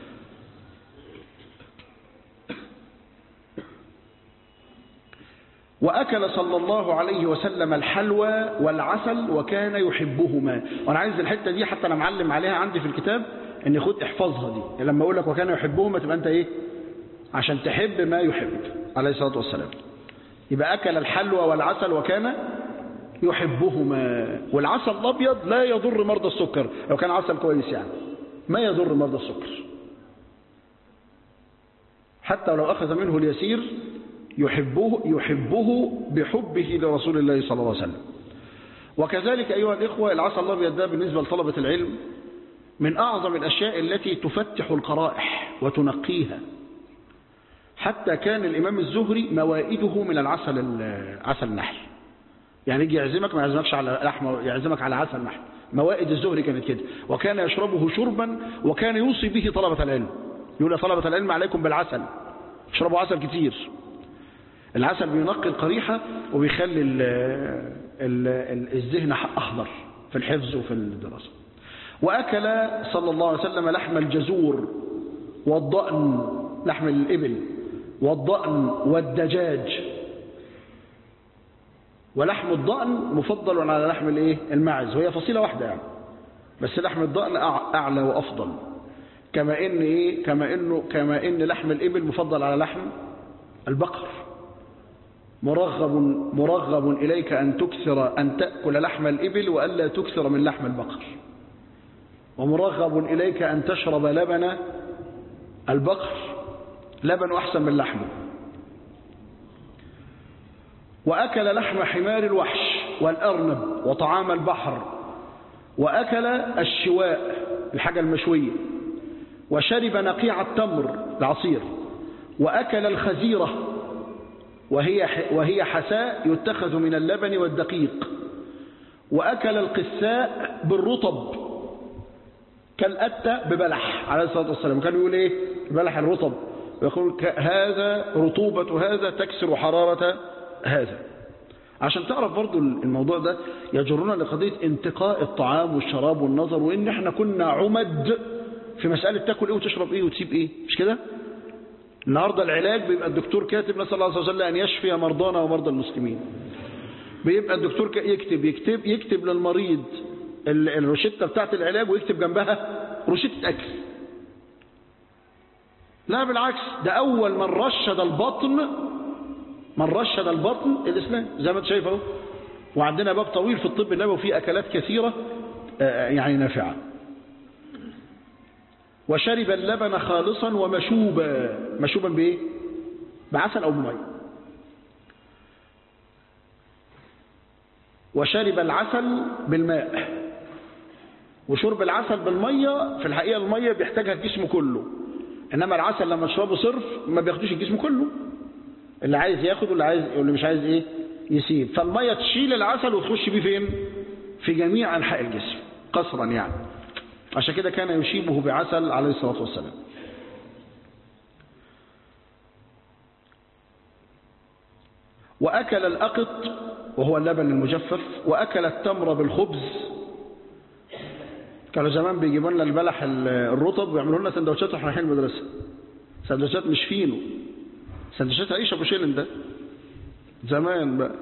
وأكل صلى الله عليه وسلم الحلوى والعسل وكان يحبهما وأنا عايز الحتة دي حتى أنا معلم عليها عندي في الكتاب إن خد احفظها دي يعني لما أقول لك وكان يحبهما تبقى أنت إيه عشان تحب ما يحب عليه الصلاة والسلام يبقى أكل الحلوى والعسل وكان يحبهما والعسل الأبيض لا يضر مرضى السكر لو كان عسل كويس يعني ما يضر مرضى السكر حتى لو أخذ منه اليسير يحبه, يحبه بحبه لرسول الله صلى الله عليه وسلم وكذلك أيها الإخوة العسل الأبيض ده بالنسبة لطلبة العلم من أعظم الأشياء التي تفتح القرائح وتنقيها حتى كان الإمام الزهري موائده من العسل عسل النحل يعني يجي يعزمك ما يعزمكش على لحمه يعزمك على عسل نحل موائد الزهري كانت كده وكان يشربه شربا وكان يوصي به طلبة العلم يقول يا طلبة العلم عليكم بالعسل اشربوا عسل كتير العسل بينقي القريحة وبيخلي ال ال ال الذهن أخضر في الحفظ وفي الدراسة وأكل صلى الله عليه وسلم لحم الجزور والضأن لحم الإبل والضأن والدجاج ولحم الضأن مفضل على لحم الايه الماعز وهي فصيلة واحدة يعني بس لحم الضأن أعلى وأفضل كما إن إيه كما إنه كما إن لحم الإبل مفضل على لحم البقر مرغب مرغب إليك أن تكثر أن تأكل لحم الإبل وألا تكثر من لحم البقر ومرغب إليك أن تشرب لبن البقر لبن أحسن من لحمه وأكل لحم حمار الوحش والأرنب وطعام البحر وأكل الشواء الحاجة المشوية وشرب نقيع التمر العصير وأكل الخزيرة وهي وهي حساء يتخذ من اللبن والدقيق وأكل القساء بالرطب كالأتة ببلح عليه الصلاة والسلام كان يقول إيه بلح الرطب يقول هذا رطوبة هذا تكسر حرارة هذا عشان تعرف برضو الموضوع ده يجرنا لقضية انتقاء الطعام والشراب والنظر وإن احنا كنا عمد في مسألة تاكل ايه وتشرب ايه وتسيب ايه مش كده النهاردة العلاج بيبقى الدكتور كاتب نسأل الله عز وجل أن يشفي مرضانا ومرضى المسلمين بيبقى الدكتور يكتب يكتب يكتب للمريض ال- الروشتة بتاعت العلاج ويكتب جنبها روشتة أكل لا بالعكس ده أول من رشد البطن من رشد البطن الإسلام زي ما انت شايف اهو وعندنا باب طويل في الطب النبوي فيه أكلات كثيرة آه، يعني نافعة وشرب اللبن خالصا ومشوبا مشوبا بإيه؟ بعسل أو بمية وشرب العسل بالماء وشرب العسل بالمية في الحقيقة المية بيحتاجها الجسم كله إنما العسل لما تشربه صرف ما بياخدوش الجسم كله اللي عايز ياخد واللي عايز واللي مش عايز ايه يسيب فالمية تشيل العسل وتخش بيه فين في جميع أنحاء الجسم قصرا يعني عشان كده كان يشيبه بعسل عليه الصلاة والسلام وأكل الأقط وهو اللبن المجفف وأكل التمر بالخبز كانوا زمان بيجيبوا لنا البلح الرطب ويعملوا لنا سندوتشات واحنا رايحين المدرسة سندوتشات مش فينو سندوتشات عيش ابو شيلن ده زمان بقى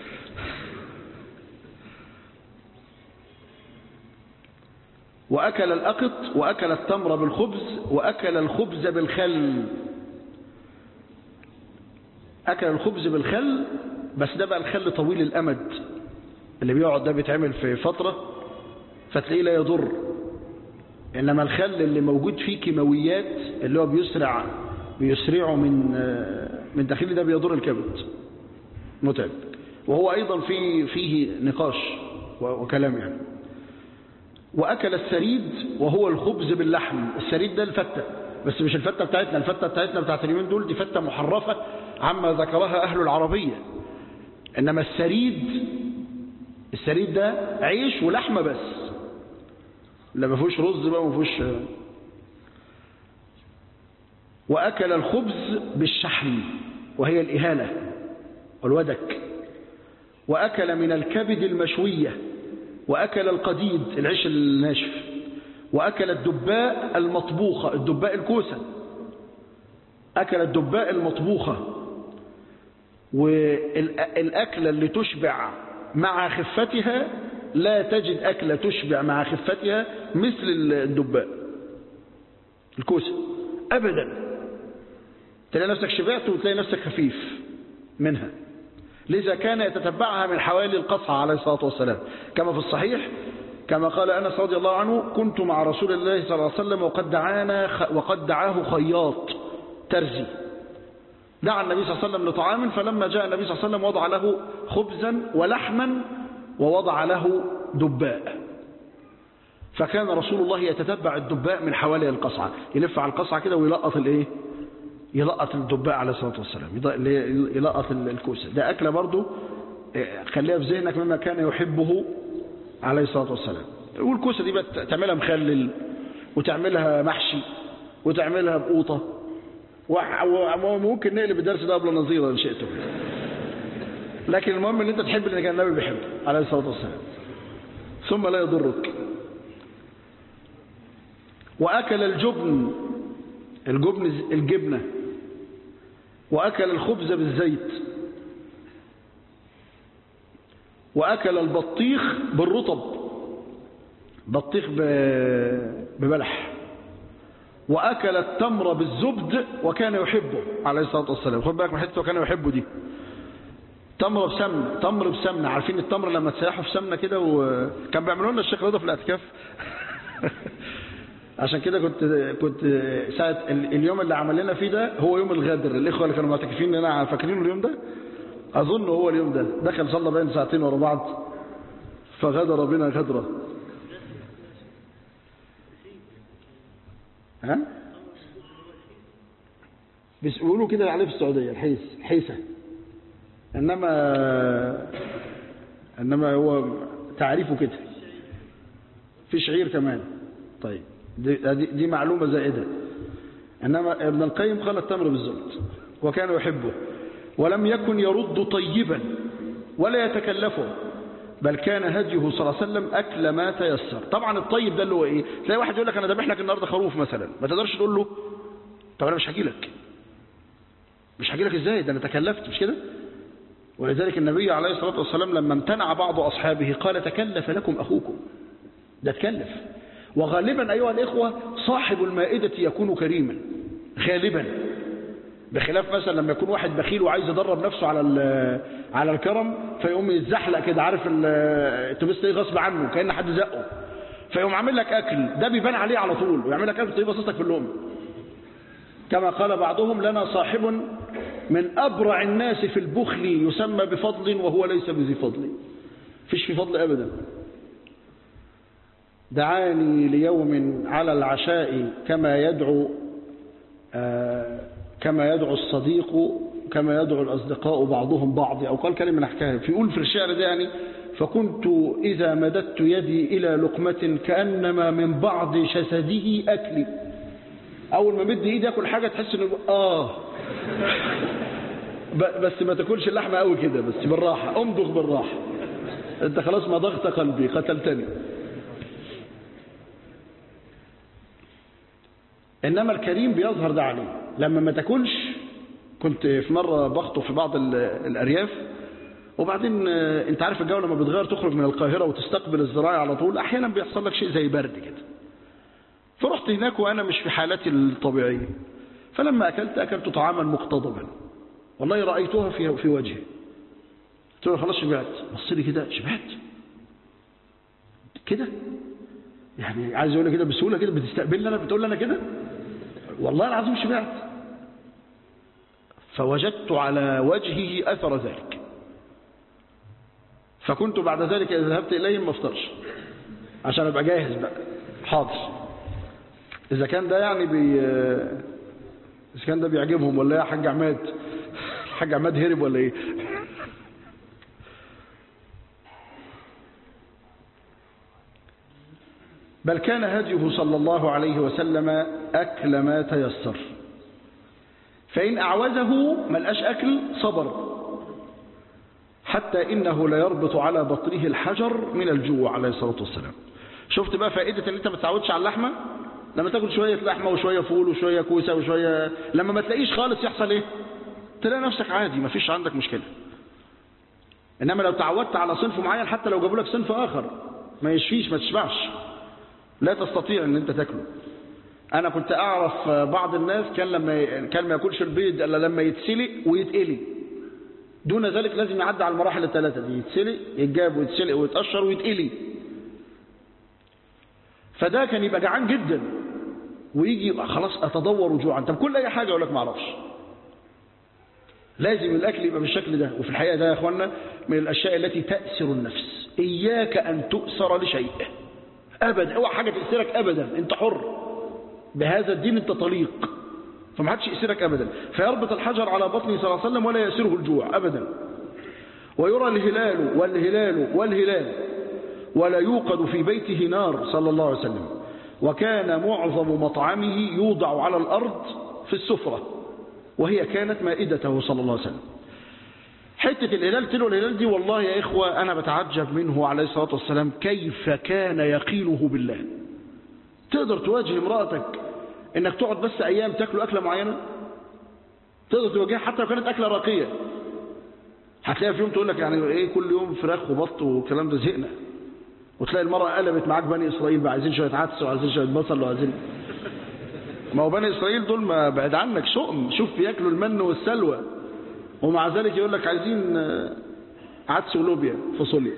وأكل الأقط وأكل التمر بالخبز وأكل الخبز بالخل أكل الخبز بالخل بس ده بقى الخل طويل الأمد اللي بيقعد ده بيتعمل في فترة فتلاقيه لا يضر إنما الخل اللي موجود فيه كيماويات اللي هو بيسرع بيسرعه من من داخله ده بيضر الكبد متعب وهو أيضا في فيه نقاش وكلام يعني وأكل السريد وهو الخبز باللحم السريد ده الفتة بس مش الفتة بتاعتنا الفتة بتاعتنا بتاعت اليومين دول دي فتة محرفة عما ذكرها أهل العربية إنما السريد السريد ده عيش ولحمة بس لا ما فيهوش رز بقى ما فيهوش وأكل الخبز بالشحم وهي الإهالة والودك وأكل من الكبد المشوية وأكل القديد العيش الناشف وأكل الدباء المطبوخة الدباء الكوسة أكل الدباء المطبوخة والأكلة اللي تشبع مع خفتها لا تجد أكلة تشبع مع خفتها مثل الدباء الكوسة أبدا تلاقي نفسك شبعت وتلاقي نفسك خفيف منها لذا كان يتتبعها من حوالي القصعة عليه الصلاة والسلام كما في الصحيح كما قال أنس رضي الله عنه كنت مع رسول الله صلى الله عليه وسلم وقد دعانا وقد دعاه خياط ترزي دعا النبي صلى الله عليه وسلم لطعام فلما جاء النبي صلى الله عليه وسلم وضع له خبزا ولحما ووضع له دباء فكان رسول الله يتتبع الدباء من حوالي القصعة يلف على القصعة كده ويلقط الايه يلقط الدباء عليه الصلاة والسلام يلقط الكوسة ده أكلة برضو خليها في ذهنك مما كان يحبه عليه الصلاة والسلام والكوسة دي بقى تعملها مخلل وتعملها محشي وتعملها بقوطة وممكن نقلب الدرس ده قبل نظيرة إن شئتم لكن المهم ان انت تحب اللي كان النبي بيحبه عليه الصلاة والسلام ثم لا يضرك وأكل الجبن الجبن الجبنة وأكل الخبز بالزيت وأكل البطيخ بالرطب بطيخ ببلح وأكل التمر بالزبد وكان يحبه عليه الصلاة والسلام خد بالك من حته وكان يحبه دي تمر بسمنة تمر بسمنة عارفين التمر لما تسيحوا في سمنة كده وكان بيعملوا لنا الشيخ رضا في الاعتكاف عشان كده كنت كنت ساعة اليوم اللي عمل لنا فيه ده هو يوم الغدر الإخوة اللي كانوا معتكفين هنا فاكرين اليوم ده أظن هو اليوم ده دخل صلى بين ساعتين ورا بعض فغدر بنا غدرة ها بيقولوا كده عليه في السعودية الحيس الحيسة إنما إنما هو تعريفه كده في شعير كمان طيب دي, دي, دي معلومة زائدة إنما ابن القيم قال التمر بالزبط وكان يحبه ولم يكن يرد طيبا ولا يتكلفه بل كان هديه صلى الله عليه وسلم أكل ما تيسر طبعا الطيب ده اللي هو إيه تلاقي واحد يقول لك أنا ذبح لك النهاردة خروف مثلا ما تقدرش تقول له طب أنا مش هجي لك مش هجي لك إزاي ده أنا تكلفت مش كده ولذلك النبي عليه الصلاة والسلام لما امتنع بعض أصحابه قال تكلف لكم أخوكم ده تكلف وغالبا أيها الإخوة صاحب المائدة يكون كريما غالبا بخلاف مثلا لما يكون واحد بخيل وعايز يدرب نفسه على على الكرم فيقوم يتزحلق كده عارف التوبيس ايه غصب عنه كأن حد زقه فيقوم عامل لك اكل ده بيبان عليه على طول ويعمل لك اكل تلاقيه باصص لك في اللقمه كما قال بعضهم لنا صاحب من ابرع الناس في البخل يسمى بفضل وهو ليس بذي فضل فيش في فضل ابدا دعاني ليوم على العشاء كما يدعو آه كما يدعو الصديق كما يدعو الأصدقاء بعضهم بعض أو قال كلمة نحكاها فيقول في الشعر ده يعني فكنت إذا مددت يدي إلى لقمة كأنما من بعض جسده أكلي أول ما مد إيدي أكل حاجة تحس إنه آه بس ما تاكلش اللحمة قوي كده بس بالراحة أمضغ بالراحة أنت خلاص مضغت قلبي قتلتني إنما الكريم بيظهر ده عليه لما ما تاكلش كنت في مرة بخطب في بعض الأرياف وبعدين انت عارف الجو لما بتغير تخرج من القاهرة وتستقبل الزراعة على طول أحيانا بيحصل لك شيء زي برد كده فرحت هناك وأنا مش في حالتي الطبيعية فلما أكلت أكلت طعاما مقتضبا والله رأيتها في في وجهي قلت له خلاص شبعت بص لي كده شبعت كده يعني عايز اقول كده بسهوله كده بتستقبلني انا بتقول لي انا كده والله العظيم شبعت فوجدت على وجهه اثر ذلك فكنت بعد ذلك اذا ذهبت اليهم ما افطرش عشان ابقى جاهز بقى حاضر اذا كان ده يعني بي اذا كان ده بيعجبهم ولا ايه يا حاج عماد الحاج عماد هرب ولا ايه بل كان هديه صلى الله عليه وسلم أكل ما تيسر فإن أعوزه ملقاش أكل صبر حتى إنه لا يربط على بطنه الحجر من الجوع عليه الصلاة والسلام شفت بقى فائدة ان انت ما تتعودش على اللحمة لما تاكل شوية لحمة وشوية فول وشوية كوسة وشوية لما ما تلاقيش خالص يحصل ايه تلاقي نفسك عادي ما فيش عندك مشكلة انما لو تعودت على صنف معين حتى لو جابوا لك صنف اخر ما يشفيش ما تشبعش لا تستطيع ان انت تاكله انا كنت اعرف بعض الناس كان لما كان ما ياكلش البيض الا لما يتسلق ويتقلي دون ذلك لازم يعدي على المراحل الثلاثه دي يتسلق يتجاب ويتسلق ويتقشر ويتقلي فده كان يبقى جعان جدا ويجي يبقى خلاص اتدور جوعا طب كل اي حاجه يقول لك ما اعرفش لازم الاكل يبقى بالشكل ده وفي الحقيقه ده يا اخوانا من الاشياء التي تاسر النفس اياك ان تؤسر لشيء ابدا اوعى حاجه تاسرك ابدا انت حر بهذا الدين انت طليق فما حدش يأسرك ابدا فيربط الحجر على بطنه صلى الله عليه وسلم ولا يأسره الجوع ابدا ويرى الهلال والهلال والهلال ولا يوقد في بيته نار صلى الله عليه وسلم وكان معظم مطعمه يوضع على الارض في السفره وهي كانت مائدته صلى الله عليه وسلم حتة الهلال تلو الهلال دي والله يا إخوة أنا بتعجب منه عليه الصلاة والسلام كيف كان يقينه بالله تقدر تواجه امرأتك انك تقعد بس ايام تاكلوا اكله معينه تقدر تواجهها حتى لو كانت اكله راقيه هتلاقي في يوم تقول لك يعني ايه كل يوم فراخ وبط والكلام ده زهقنا وتلاقي المرأة قلبت معاك بني إسرائيل بقى عايزين شوية عدس وعايزين شوية بصل وعايزين ما هو بني إسرائيل دول ما بعد عنك شؤم شوف بياكلوا المن والسلوى ومع ذلك يقول لك عايزين عدس ولوبيا فاصوليا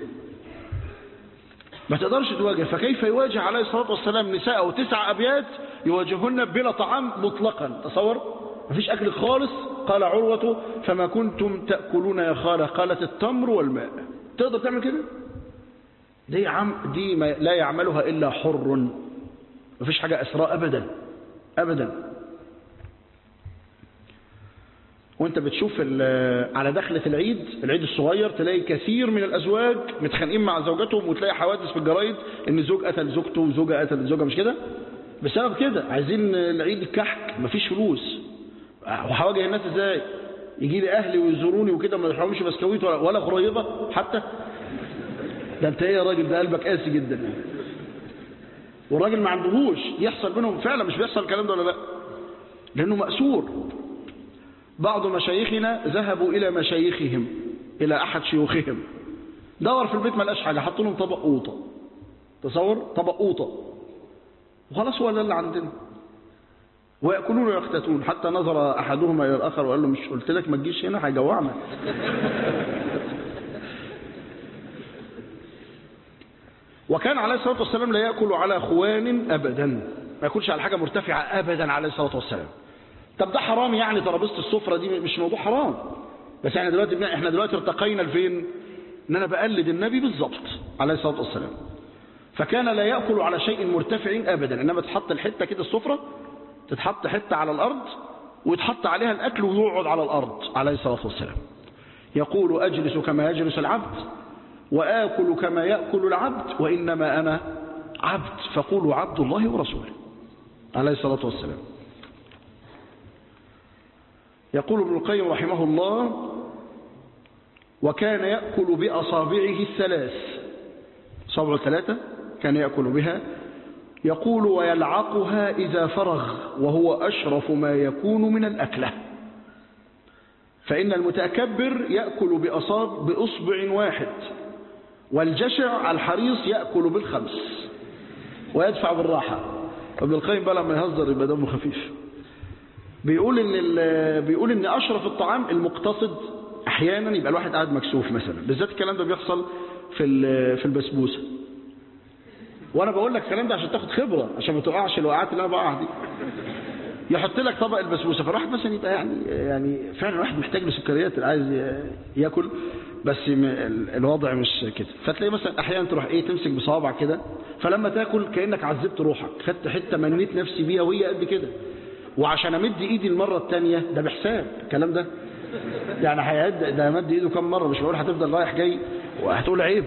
ما تقدرش تواجه فكيف يواجه عليه الصلاة والسلام نساء تسع أبيات يواجههن بلا طعام مطلقا تصور ما فيش أكل خالص قال عروة فما كنتم تأكلون يا خالة قالت التمر والماء تقدر تعمل كده دي, عم دي ما لا يعملها إلا حر ما فيش حاجة أسراء أبدا أبدا وانت بتشوف على دخلة العيد العيد الصغير تلاقي كثير من الأزواج متخانقين مع زوجاتهم وتلاقي حوادث في الجرايد ان زوج قتل زوجته وزوجة قتل زوجها مش كده بسبب كده عايزين العيد الكحك مفيش فلوس وهواجه الناس ازاي يجي لي اهلي ويزوروني وكده ما يحرمش بسكويت ولا, ولا غريبه حتى ده انت ايه يا راجل ده قلبك قاسي جدا والراجل ما عندهوش يحصل بينهم فعلا مش بيحصل الكلام ده ولا لا لانه مأسور بعض مشايخنا ذهبوا إلى مشايخهم إلى أحد شيوخهم دور في البيت ما لقاش حاجة حطوا لهم طبق قوطة تصور طبق قوطة وخلاص هو ده اللي عندنا ويأكلون ويقتاتون حتى نظر أحدهما إلى الآخر وقال له مش قلت لك ما تجيش هنا هيجوعنا وكان عليه الصلاة والسلام لا يأكل على خوان أبدا ما يأكلش على حاجة مرتفعة أبدا عليه الصلاة والسلام طب ده حرام يعني ترابيزه السفرة دي مش موضوع حرام بس احنا دلوقتي احنا دلوقتي ارتقينا لفين ان انا بقلد النبي بالظبط عليه الصلاة والسلام فكان لا يأكل على شيء مرتفع أبدا إنما تحط الحتة كده السفرة تتحط حتة على الأرض ويتحط عليها الأكل ويقعد على الأرض عليه الصلاة والسلام يقول أجلس كما يجلس العبد وآكل كما يأكل العبد وإنما أنا عبد فقولوا عبد الله ورسوله عليه الصلاة والسلام يقول ابن القيم رحمه الله وكان يأكل بأصابعه الثلاث صابع الثلاثة كان يأكل بها يقول ويلعقها إذا فرغ وهو أشرف ما يكون من الأكلة فإن المتكبر يأكل بأصاب بأصبع واحد والجشع الحريص يأكل بالخمس ويدفع بالراحة ابن القيم بقى لما يهزر يبقى دمه خفيف بيقول ان بيقول ان اشرف الطعام المقتصد احيانا يبقى الواحد قاعد مكسوف مثلا بالذات الكلام ده بيحصل في في البسبوسه وانا بقول لك الكلام ده عشان تاخد خبره عشان ما تقعش الوقعات اللي انا بقع دي يحط لك طبق البسبوسه فالواحد مثلا يبقى يعني يعني فعلا الواحد محتاج له سكريات عايز ياكل بس الوضع مش كده فتلاقي مثلا احيانا تروح ايه تمسك بصوابعك كده فلما تاكل كانك عذبت روحك خدت حته منيت نفسي بيها وهي قد كده وعشان امد ايدي المره الثانيه ده بحساب الكلام ده يعني هيعد ده مد ايده كم مره مش بقول هتفضل رايح جاي وهتقول عيب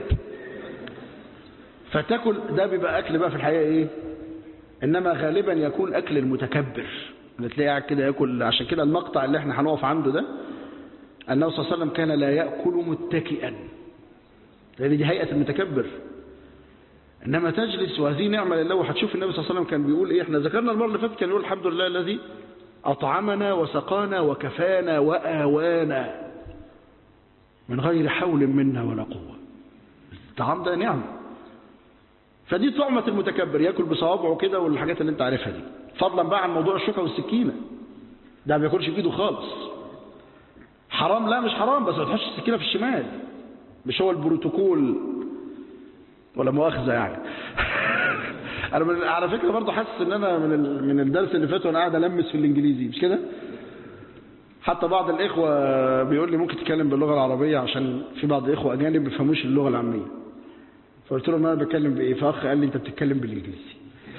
فتاكل ده بيبقى اكل بقى في الحقيقه ايه انما غالبا يكون اكل المتكبر اللي تلاقيه قاعد كده ياكل عشان كده المقطع اللي احنا هنقف عنده ده النبي صلى الله عليه وسلم كان لا ياكل متكئا لان دي هيئه المتكبر انما تجلس وهذه نعمه لله وهتشوف النبي صلى الله عليه وسلم كان بيقول ايه احنا ذكرنا المره اللي فاتت كان يقول الحمد لله الذي اطعمنا وسقانا وكفانا واوانا من غير حول منا ولا قوه الطعام ده نعمه فدي طعمه المتكبر ياكل بصوابعه كده والحاجات اللي انت عارفها دي فضلا بقى عن موضوع الشوكه والسكينه ده ما بياكلش بايده خالص حرام لا مش حرام بس ما تحطش السكينه في الشمال مش هو البروتوكول ولا مؤاخذه يعني انا من على فكره برضه حاسس ان انا من ال... من الدرس اللي فات وانا قاعد المس في الانجليزي مش كده حتى بعض الاخوه بيقول لي ممكن تتكلم باللغه العربيه عشان في بعض الاخوه اجانب ما بيفهموش اللغه العاميه فقلت لهم انا بتكلم بايه فاخ قال لي انت بتتكلم بالانجليزي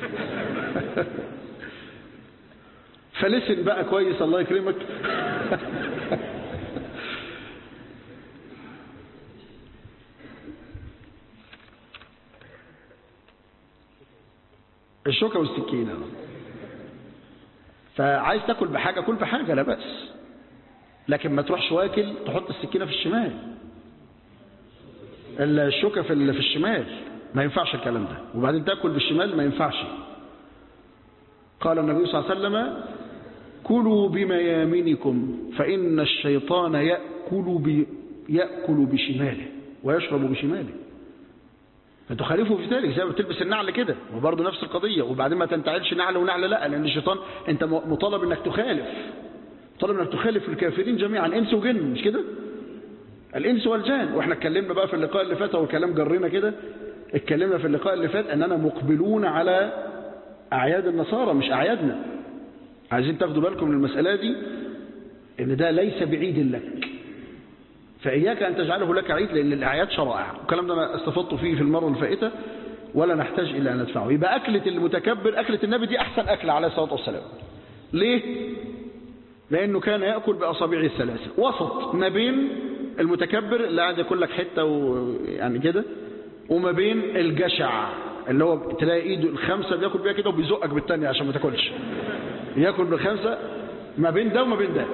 فلسن بقى كويس الله يكرمك الشوكة والسكينة فعايز تاكل بحاجة كل بحاجة لا بأس لكن ما تروحش واكل تحط السكينة في الشمال الشوكة في في الشمال ما ينفعش الكلام ده وبعدين تاكل بالشمال ما ينفعش قال النبي صلى الله عليه وسلم كلوا بميامنكم فإن الشيطان يأكل, ب... يأكل بشماله ويشرب بشماله فتخالفه في ذلك زي ما بتلبس النعل كده وبرضه نفس القضية وبعدين ما تنتعلش نعل ونعل لا لأن الشيطان أنت مطالب أنك تخالف مطالب أنك تخالف الكافرين جميعا إنس وجن مش كده الإنس والجان وإحنا اتكلمنا بقى في اللقاء اللي فات والكلام جرينا كده اتكلمنا في اللقاء اللي فات أننا مقبلون على أعياد النصارى مش أعيادنا عايزين تاخدوا بالكم من المسألة دي ان ده ليس بعيد لك فإياك أن تجعله لك عيد لأن الأعياد شرائع والكلام ده أنا استفدت فيه في المرة الفائتة ولا نحتاج إلى أن ندفعه يبقى أكلة المتكبر أكلة النبي دي أحسن أكلة عليه الصلاة والسلام ليه؟ لأنه كان يأكل بأصابعه الثلاثة وسط ما بين المتكبر اللي قاعد ياكل لك حتة ويعني كده وما بين الجشع اللي هو تلاقي ايده الخمسة بياكل بيها كده وبيزقك بالتانية عشان ما تاكلش ياكل بالخمسة ما بين ده وما بين ده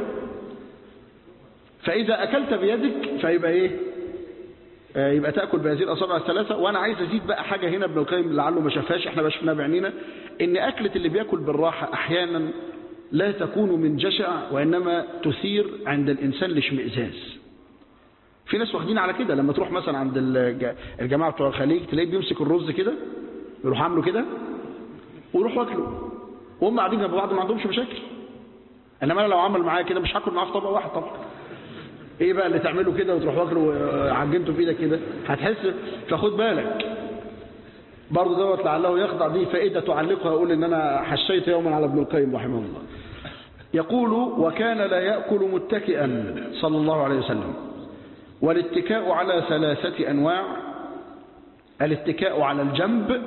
فإذا أكلت بيدك فيبقى إيه آه يبقى تأكل بهذه الأصابع الثلاثة وأنا عايز أزيد بقى حاجة هنا ابن القيم لعله ما شافهاش إحنا شفناها بعينينا إن أكلة اللي بياكل بالراحة أحيانا لا تكون من جشع وإنما تثير عند الإنسان الاشمئزاز في ناس واخدين على كده لما تروح مثلا عند الجماعة بتوع الخليج تلاقيه بيمسك الرز كده يروح عامله كده ويروح واكله وهم قاعدين جنب بعض ما عندهمش مشاكل انما انا لو عمل معايا كده مش هاكل معاه في طبق واحد طبعا ايه بقى اللي تعمله كده وتروح واكله وعجنته في ايدك كده هتحس فخد بالك برضه دوت لعله يخضع دي فائده تعلقها اقول ان انا حشيت يوما على ابن القيم رحمه الله يقول وكان لا ياكل متكئا صلى الله عليه وسلم والاتكاء على ثلاثه انواع الاتكاء على الجنب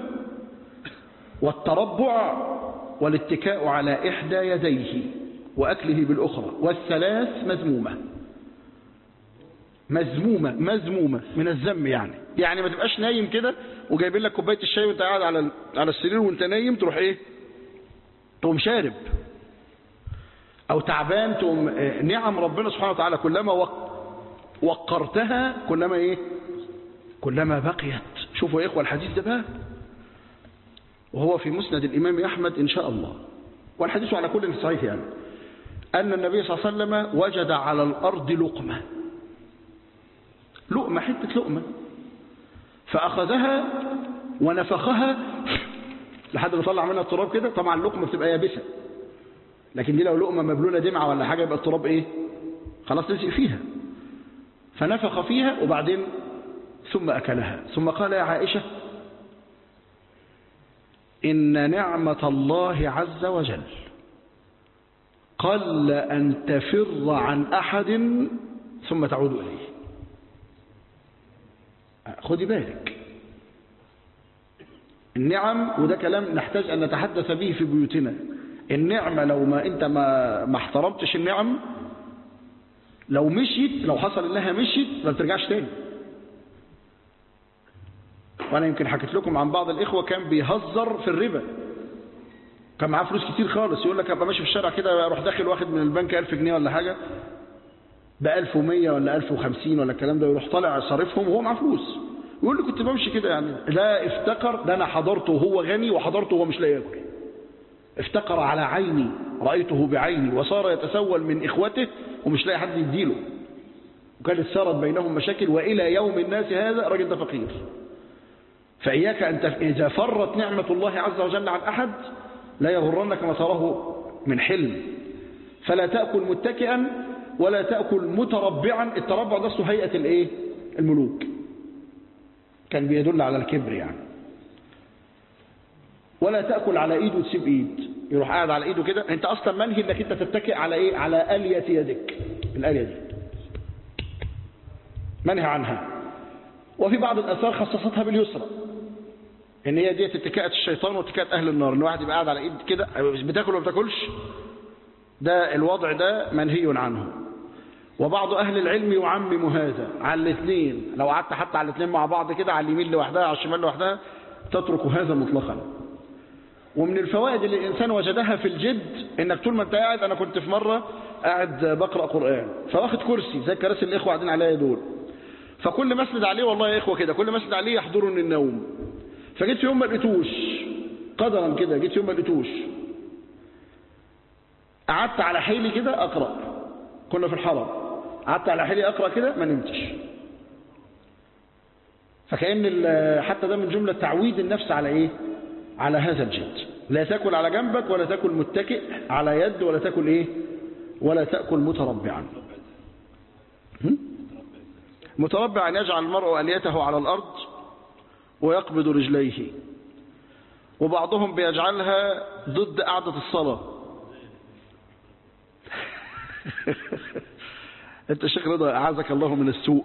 والتربع والاتكاء على إحدى يديه وأكله بالأخرى والثلاث مذمومة مذمومة مذمومة من الذم يعني يعني ما تبقاش نايم كده وجايبين لك كوباية الشاي وانت قاعد على على السرير وانت نايم تروح ايه تقوم شارب او تعبان تقوم نعم ربنا سبحانه وتعالى كلما وقرتها كلما ايه كلما بقيت شوفوا يا إخوة الحديث ده بقى وهو في مسند الإمام أحمد إن شاء الله والحديث على كل صحيح يعني أن النبي صلى الله عليه وسلم وجد على الأرض لقمة لقمة حتة لقمة فأخذها ونفخها لحد ما طلع منها التراب كده طبعا اللقمة بتبقى يابسة لكن دي لو لقمة مبلولة دمعة ولا حاجة يبقى التراب إيه خلاص لزق فيها فنفخ فيها وبعدين ثم أكلها ثم قال يا عائشة إن نعمة الله عز وجل قل أن تفر عن أحد ثم تعود إليه خدي بالك النعم وده كلام نحتاج أن نتحدث به في بيوتنا النعمة لو ما أنت ما, ما احترمتش النعم لو مشيت لو حصل إنها مشيت ما بترجعش تاني وانا يمكن حكيت لكم عن بعض الاخوه كان بيهزر في الربا كان معاه فلوس كتير خالص يقول لك ابقى ماشي في الشارع كده اروح داخل واخد من البنك 1000 جنيه ولا حاجه ب 1100 ولا 1050 ولا الكلام ده يروح طالع صارفهم وهو معاه فلوس يقول لي كنت بمشي كده يعني لا افتكر ده انا حضرته وهو غني وحضرته وهو مش لاقي ياكل افتقر على عيني رايته بعيني وصار يتسول من اخوته ومش لاقي حد يديله وكانت صارت بينهم مشاكل والى يوم الناس هذا الراجل ده فقير فإياك أن تف... إذا فرت نعمة الله عز وجل عن أحد لا يغرنك ما تراه من حلم فلا تأكل متكئا ولا تأكل متربعا التربع ده اسمه هيئة الايه الملوك كان بيدل على الكبر يعني ولا تأكل على ايد وتسيب ايد يروح قاعد على ايده كده انت اصلا منهي انك انت تتكئ على ايه على الية يدك الالية دي منهي عنها وفي بعض الاثار خصصتها باليسرى ان هي ديت اتكاءة الشيطان واتكاءة اهل النار ان واحد يبقى قاعد على ايد كده بتاكل ولا بتاكلش ده الوضع ده منهي عنه وبعض اهل العلم يعمم هذا على الاثنين لو قعدت حتى على الاثنين مع بعض كده على اليمين لوحدها على الشمال لوحدها تترك هذا مطلقا ومن الفوائد اللي الانسان وجدها في الجد انك طول ما انت قاعد انا كنت في مره قاعد بقرا قران فواخد كرسي زي كراسي الاخوه قاعدين عليا دول فكل ما اسند عليه والله يا اخوه كده كل ما اسند عليه يحضرني النوم فجيت في يوم ما لقيتوش قدرا كده جيت يوم ما لقيتوش قعدت على حيلي كده اقرا كنا في الحرم قعدت على حيلي اقرا كده ما نمتش فكأن حتى ده من جملة تعويد النفس على ايه على هذا الجد لا تاكل على جنبك ولا تاكل متكئ على يد ولا تاكل ايه ولا تاكل متربعا متربعا يجعل المرء اليته على الارض ويقبض رجليه وبعضهم بيجعلها ضد قعدة الصلاة انت شيخ رضا اعاذك الله من السوء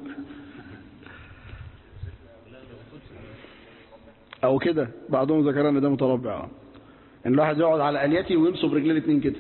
او كده بعضهم ذكر ان ده متربع ان الواحد يقعد على اليته وينصب رجليه الاثنين كده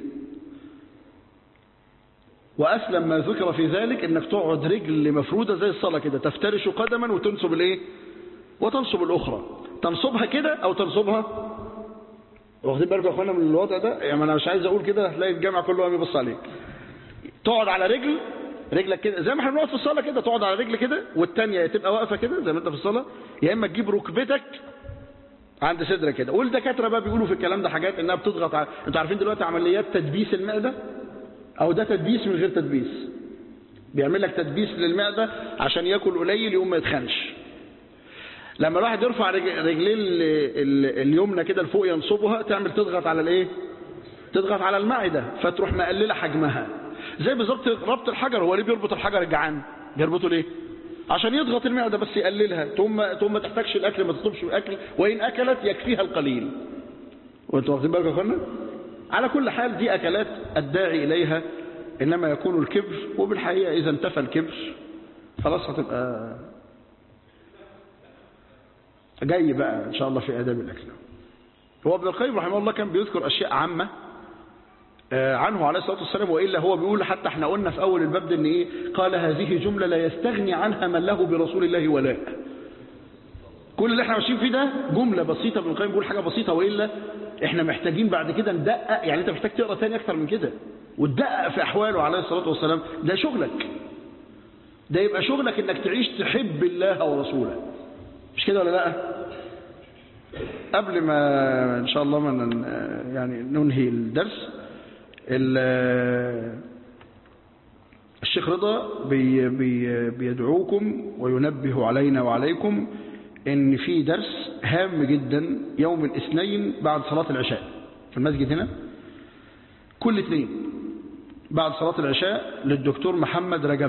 واسلم ما ذكر في ذلك انك تقعد رجل مفروده زي الصلاه كده تفترش قدما وتنصب الايه وتنصب الاخرى تنصبها كده او تنصبها واخدين بالكم يا اخوانا من الوضع ده يعني انا مش عايز اقول كده هتلاقي الجامع كله قام يبص عليك تقعد على رجل رجلك كده زي ما احنا بنقعد في الصلاه كده تقعد على رجل كده والثانيه تبقى واقفه كده زي ما انت في الصلاه يا اما تجيب ركبتك عند صدرك كده والدكاتره بقى بيقولوا في الكلام ده حاجات انها بتضغط على انتوا عارفين دلوقتي عمليات تدبيس المعده او ده تدبيس من غير تدبيس بيعمل لك تدبيس للمعده عشان ياكل قليل يقوم ما يتخنش لما الواحد يرفع رج- رجليه ال- ال- اليمنى كده لفوق ينصبها تعمل تضغط على الايه تضغط على المعدة فتروح مقللة حجمها زي بالظبط ربط الحجر هو ليه بيربط الحجر الجعان بيربطه ليه عشان يضغط المعدة بس يقللها ثم ثم ما تحتاجش الاكل ما تطلبش الاكل وان اكلت يكفيها القليل وانتوا واخدين بالكم يا اخوانا على كل حال دي اكلات الداعي اليها انما يكون الكبر وبالحقيقه اذا انتفى الكبر خلاص هتبقى جاي بقى ان شاء الله في اداب الاكل هو ابن القيم رحمه الله كان بيذكر اشياء عامه آه، عنه عليه الصلاه والسلام والا هو بيقول حتى احنا قلنا في اول الباب ده ان ايه قال هذه جمله لا يستغني عنها من له برسول الله ولاء كل اللي احنا ماشيين فيه ده جمله بسيطه ابن القيم بيقول حاجه بسيطه والا احنا محتاجين بعد كده ندقق يعني انت محتاج تقرا تاني اكتر من كده وتدقق في احواله عليه الصلاه والسلام ده شغلك ده يبقى شغلك انك تعيش تحب الله ورسوله مش كده ولا لا قبل ما ان شاء الله ما ن- يعني ننهي الدرس ال- الشيخ رضا بي بي بيدعوكم وينبه علينا وعليكم ان في درس هام جدا يوم الاثنين بعد صلاة العشاء في المسجد هنا كل اثنين بعد صلاة العشاء للدكتور محمد رجب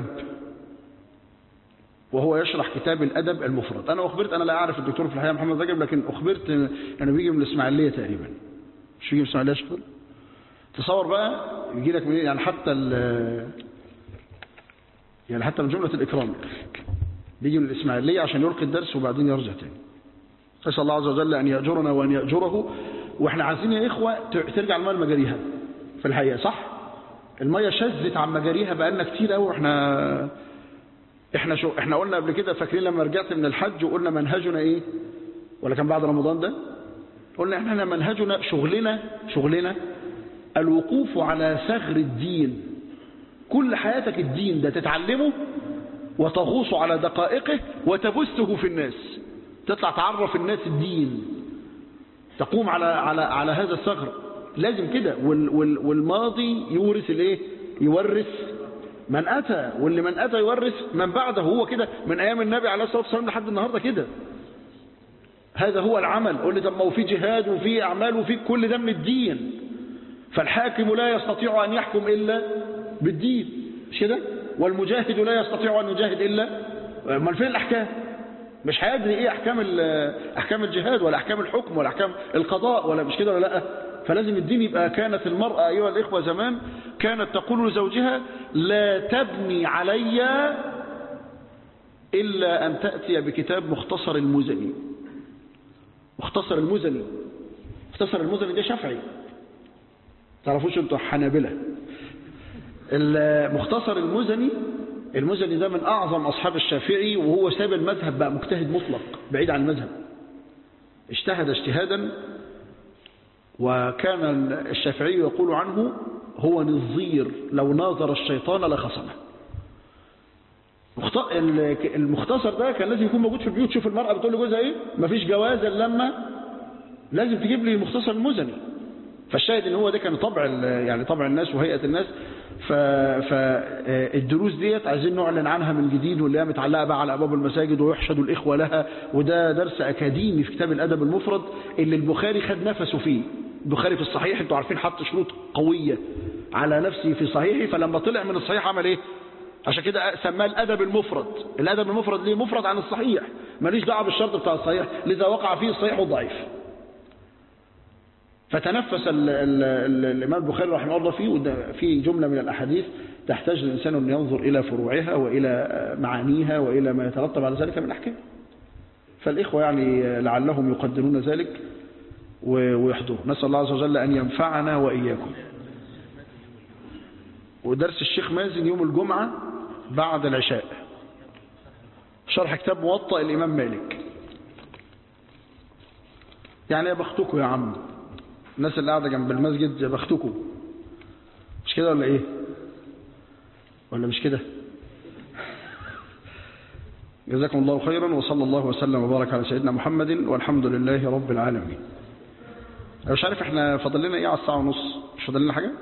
وهو يشرح كتاب الأدب المفرد أنا أخبرت أنا لا أعرف الدكتور في الحقيقة محمد رجب لكن أخبرت أنه بيجي من الإسماعيلية تقريبا مش بيجي من الإسماعيلية يا شيخ تصور بقى يجي لك من يعني حتى ال يعني حتى من جملة الإكرام بيجي من الإسماعيلية عشان يلقي الدرس وبعدين يرجع تاني نسأل الله عز وجل أن يأجرنا وأن يأجره وإحنا عايزين يا إخوة ترجع الماء لمجاريها في الحقيقة صح المية شزت عن مجاريها بقالنا كتير قوي احنا احنا شو احنا قلنا قبل كده فاكرين لما رجعت من الحج وقلنا منهجنا ايه ولا كان بعد رمضان ده قلنا احنا منهجنا شغلنا شغلنا الوقوف على ثغر الدين كل حياتك الدين ده تتعلمه وتغوص على دقائقه وتبثه في الناس تطلع تعرف الناس الدين تقوم على على على هذا الثغر لازم كده وال وال والماضي يورث الايه يورث من اتى واللي من اتى يورث من بعده هو كده من ايام النبي عليه الصلاه والسلام لحد النهارده كده هذا هو العمل قول لي طب ما هو في جهاد وفي اعمال وفي كل ده من الدين فالحاكم لا يستطيع ان يحكم الا بالدين مش كده والمجاهد لا يستطيع ان يجاهد الا امال فين الاحكام مش هيدري ايه احكام احكام الجهاد ولا احكام الحكم ولا احكام القضاء ولا مش كده ولا لا فلازم الدين يبقى كانت المرأة أيها الإخوة زمان كانت تقول لزوجها لا تبني علي إلا أن تأتي بكتاب مختصر المزني مختصر المزني مختصر المزني ده شافعي تعرفوش انتوا حنابلة المختصر المزني المزني ده من أعظم أصحاب الشافعي وهو ساب المذهب بقى مجتهد مطلق بعيد عن المذهب اجتهد اجتهادا وكان الشافعي يقول عنه هو نظير لو ناظر الشيطان لخصمه المختصر ده كان لازم يكون موجود في البيوت شوف المرأة بتقول لجوزها ايه مفيش جواز الا لما لازم تجيب لي المختصر المزني فالشاهد ان هو ده كان طبع يعني طبع الناس وهيئة الناس فالدروس ديت عايزين نعلن عنها من جديد واللي هي متعلقه بقى على ابواب المساجد ويحشد الاخوه لها وده درس اكاديمي في كتاب الادب المفرد اللي البخاري خد نفسه فيه البخاري في الصحيح انتوا عارفين حط شروط قويه على نفسه في صحيحه فلما طلع من الصحيح عمل ايه عشان كده سماه الادب المفرد الادب المفرد ليه مفرد عن الصحيح ماليش دعوه بالشرط بتاع الصحيح لذا وقع فيه الصحيح والضعيف فتنفس ال ال ال الإمام البخاري رحمه الله فيه في جملة من الأحاديث تحتاج الإنسان أن ينظر إلى فروعها وإلى معانيها وإلى ما يترتب على ذلك من أحكام فالإخوة يعني لعلهم يقدرون ذلك ويحضروا نسأل الله عز وجل أن ينفعنا وإياكم ودرس الشيخ مازن يوم الجمعة بعد العشاء شرح كتاب موطأ الإمام مالك يعني يا بختكم يا عم الناس اللي قاعدة جنب المسجد يا بختكم مش كده ولا ايه ولا مش كده جزاكم الله خيرا وصلى الله وسلم وبارك على سيدنا محمد والحمد لله رب العالمين انا مش عارف احنا فاضل لنا ايه على الساعه ونص مش فاضل لنا حاجه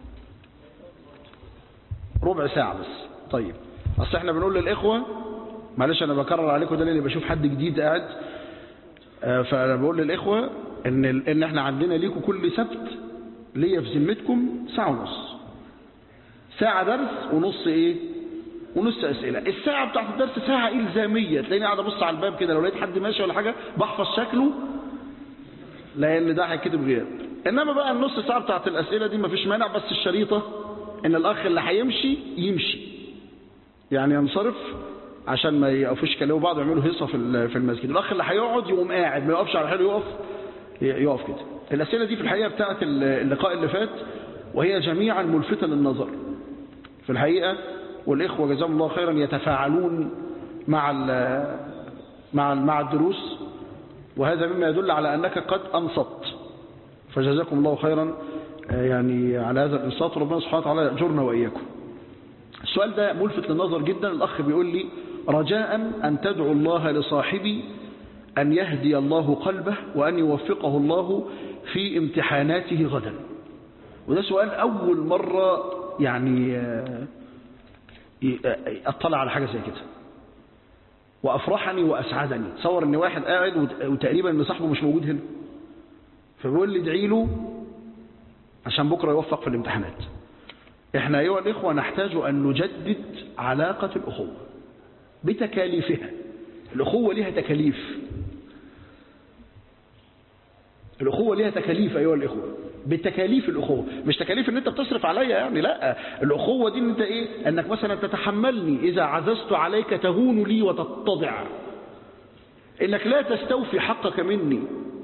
ربع ساعه بس طيب اصل احنا بنقول للاخوه معلش انا بكرر عليكم ده لاني بشوف حد جديد قاعد آه، فانا بقول للاخوه ان ان احنا عندنا ليكم كل سبت ليا في ذمتكم ساعه ونص ساعه درس ونص ايه ونص اسئله الساعه بتاعت الدرس ساعه الزاميه تلاقيني قاعد ابص على الباب كده لو لقيت حد ماشي ولا حاجه بحفظ شكله لان ده هيتكتب غياب انما بقى النص ساعه بتاعت الاسئله دي مفيش مانع بس الشريطه ان الاخ اللي هيمشي يمشي يعني ينصرف عشان ما يقفوش يكلموا بعض ويعملوا هيصه في ال- في المسجد الاخ اللي هيقعد يقوم قاعد ما يقفش على حاله يقف يقف كده الاسئله دي في الحقيقه بتاعت اللقاء اللي فات وهي جميعا ملفته للنظر في الحقيقه والاخوه جزاهم الله خيرا يتفاعلون مع ال- مع ال- مع الدروس وهذا مما يدل على انك قد انصت فجزاكم الله خيرا آه، يعني على هذا الانصات وربنا سبحانه وتعالى يأجرنا واياكم السؤال ده ملفت للنظر جدا الأخ بيقول لي رجاء أن تدعو الله لصاحبي أن يهدي الله قلبه وأن يوفقه الله في امتحاناته غدا وده سؤال أول مرة يعني آه، ي- آه، أطلع على حاجة زي كده وأفرحني وأسعدني تصور أن واحد قاعد وت- وتقريبا أن صاحبه مش موجود هنا فبيقول لي ادعي له عشان بكرة يوفق في الامتحانات احنا ايها الاخوه نحتاج ان نجدد علاقه الاخوه بتكاليفها الاخوه لها تكاليف الاخوه لها تكاليف ايها الاخوه بتكاليف الاخوه مش تكاليف ان انت بتصرف عليا يعني لا الاخوه دي ان انت ايه انك مثلا تتحملني اذا عززت عليك تهون لي وتتضع انك لا تستوفي حقك مني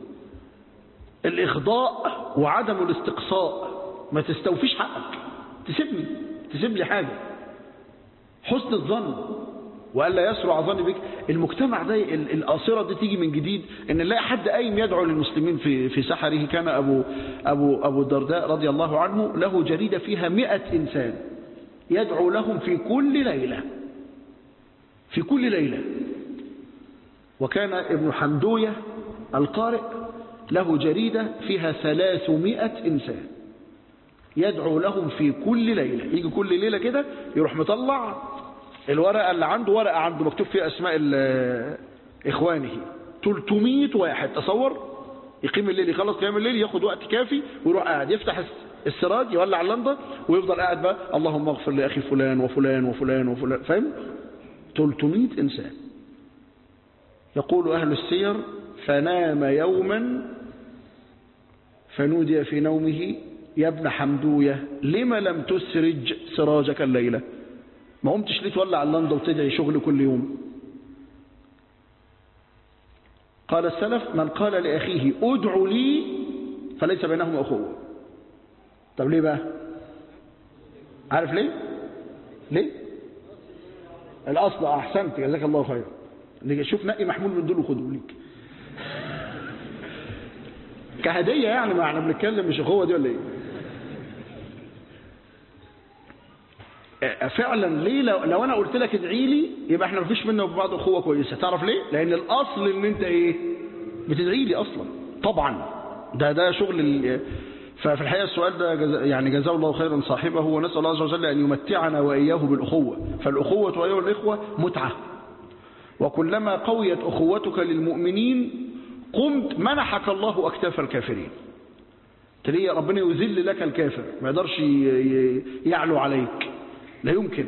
الإخضاء وعدم الاستقصاء ما تستوفيش حقك تسيبني تسيب لي حاجة حسن الظن وألا يسرع ظني بك المجتمع ده ال- القاصرة دي تيجي من جديد إن نلاقي حد قايم يدعو للمسلمين في في سحره كان أبو أبو أبو الدرداء رضي الله عنه له جريدة فيها مئة إنسان يدعو لهم في كل ليلة في كل ليلة وكان ابن حمدوية القارئ له جريدة فيها ثلاثمائة إنسان يدعو لهم في كل ليلة يجي كل ليلة كده يروح مطلع الورقة اللي عنده ورقة عنده مكتوب فيها أسماء ال- إخوانه 300 واحد تصور يقيم الليل يخلص قيام الليل ياخد وقت كافي ويروح قاعد يفتح الس- السراج يولع اللمبة ويفضل قاعد بقى اللهم اغفر لأخي فلان وفلان وفلان وفلان فاهم 300 إنسان يقول أهل السير فنام يوما فنودي في نومه يا ابن حمدوية لم لم تسرج سراجك الليلة ما قمتش ليه تولع اللندة وتدعي شغل كل يوم قال السلف من قال لأخيه ادع لي فليس بينهم أخوة طب ليه بقى عارف ليه ليه الأصل أحسنت جزاك الله خير اللي شوف نقي محمول من دول وخده ليك كهدية يعني ما احنا بنتكلم مش اخوة دي ولا ايه اه فعلا ليه لو, لو انا قلت لك ادعي لي يبقى احنا مفيش منا وبعض اخوة كويسة تعرف ليه لان الاصل ان انت ايه بتدعي لي اصلا طبعا ده ده شغل ال... ففي الحقيقة السؤال ده جز... يعني جزاه الله خيرا صاحبه ونسأل الله عز وجل أن يمتعنا وإياه بالأخوة فالأخوة أيها الإخوة متعة وكلما قويت أخوتك للمؤمنين قمت منحك الله أكتاف الكافرين تلاقي ربنا يذل لك الكافر ما يقدرش ي- ي- يعلو عليك لا يمكن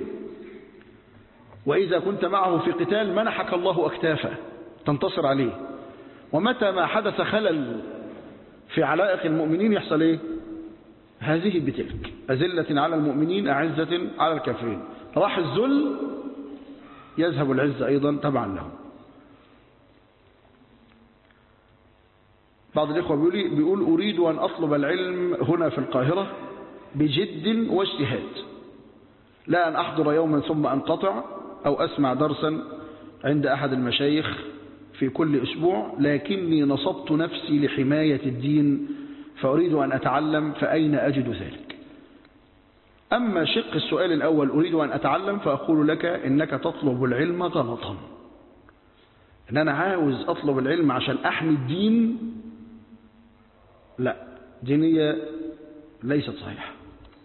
وإذا كنت معه في قتال منحك الله أكتافه تنتصر عليه ومتى ما حدث خلل في علائق المؤمنين يحصل ايه هذه بتلك أذلة على المؤمنين أعزة على الكافرين راح الذل يذهب العز أيضا تبعا له بعض الإخوة بيقول, لي- بيقول أريد أن أطلب العلم هنا في القاهرة بجد واجتهاد لا أن أحضر يوما ثم أنقطع أو أسمع درسا عند أحد المشايخ في كل أسبوع لكني نصبت نفسي لحماية الدين فأريد أن أتعلم فأين أجد ذلك أما شق السؤال الأول أريد أن أتعلم فأقول لك إنك تطلب العلم غلطا إن أنا عاوز أطلب العلم عشان أحمي الدين لا دي نية ليست صحيحة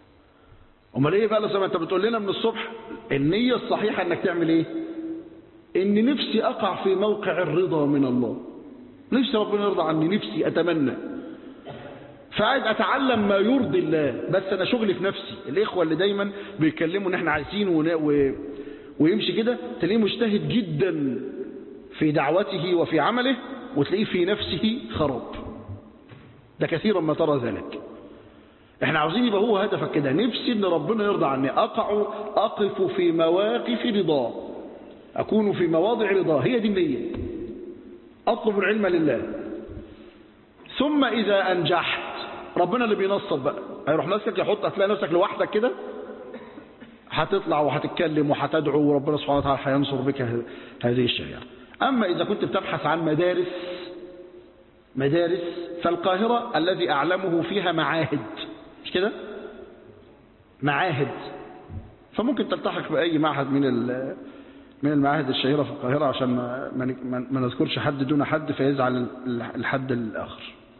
أمال إيه بقى لو أنت بتقول لنا من الصبح النية الصحيحة إنك تعمل إيه ان نفسي اقع في موقع الرضا من الله نفسي ربنا يرضى عني نفسي اتمنى فقاعد اتعلم ما يرضي الله بس انا شغلي في نفسي الاخوه اللي دايما بيتكلموا ان احنا عايزين ون... و... ويمشي كده تلاقيه مجتهد جدا في دعوته وفي عمله وتلاقيه في نفسه خراب ده كثيرا ما ترى ذلك احنا عاوزين يبقى هو هدفك كده نفسي ان ربنا يرضى عني اقع اقف في مواقف رضاه اكون في مواضع رضاه هي دي النيه اطلب العلم لله ثم اذا انجحت ربنا اللي بينصب بقى هيروح ماسكك يحط هتلاقي نفسك لوحدك كده هتطلع وهتتكلم وهتدعو وربنا سبحانه وتعالى هينصر بك هذه الشريعه اما اذا كنت بتبحث عن مدارس مدارس فالقاهره الذي اعلمه فيها معاهد مش كده معاهد فممكن تلتحق بأي معهد من من المعاهد الشهيرة في القاهرة عشان ما, ما, ما نذكرش حد دون حد فيزعل الحد الآخر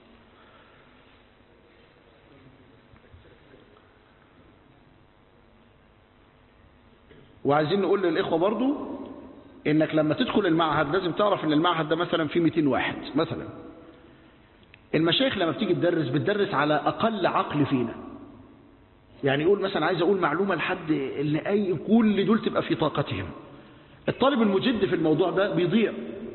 وعايزين نقول للإخوة برضو إنك لما تدخل المعهد لازم تعرف إن المعهد ده مثلا فيه 200 واحد مثلا المشايخ لما بتيجي تدرس بتدرس على أقل عقل فينا يعني يقول مثلا عايز أقول معلومة لحد اللي أي كل دول تبقى في طاقتهم الطالب المجد في الموضوع ده بيضيع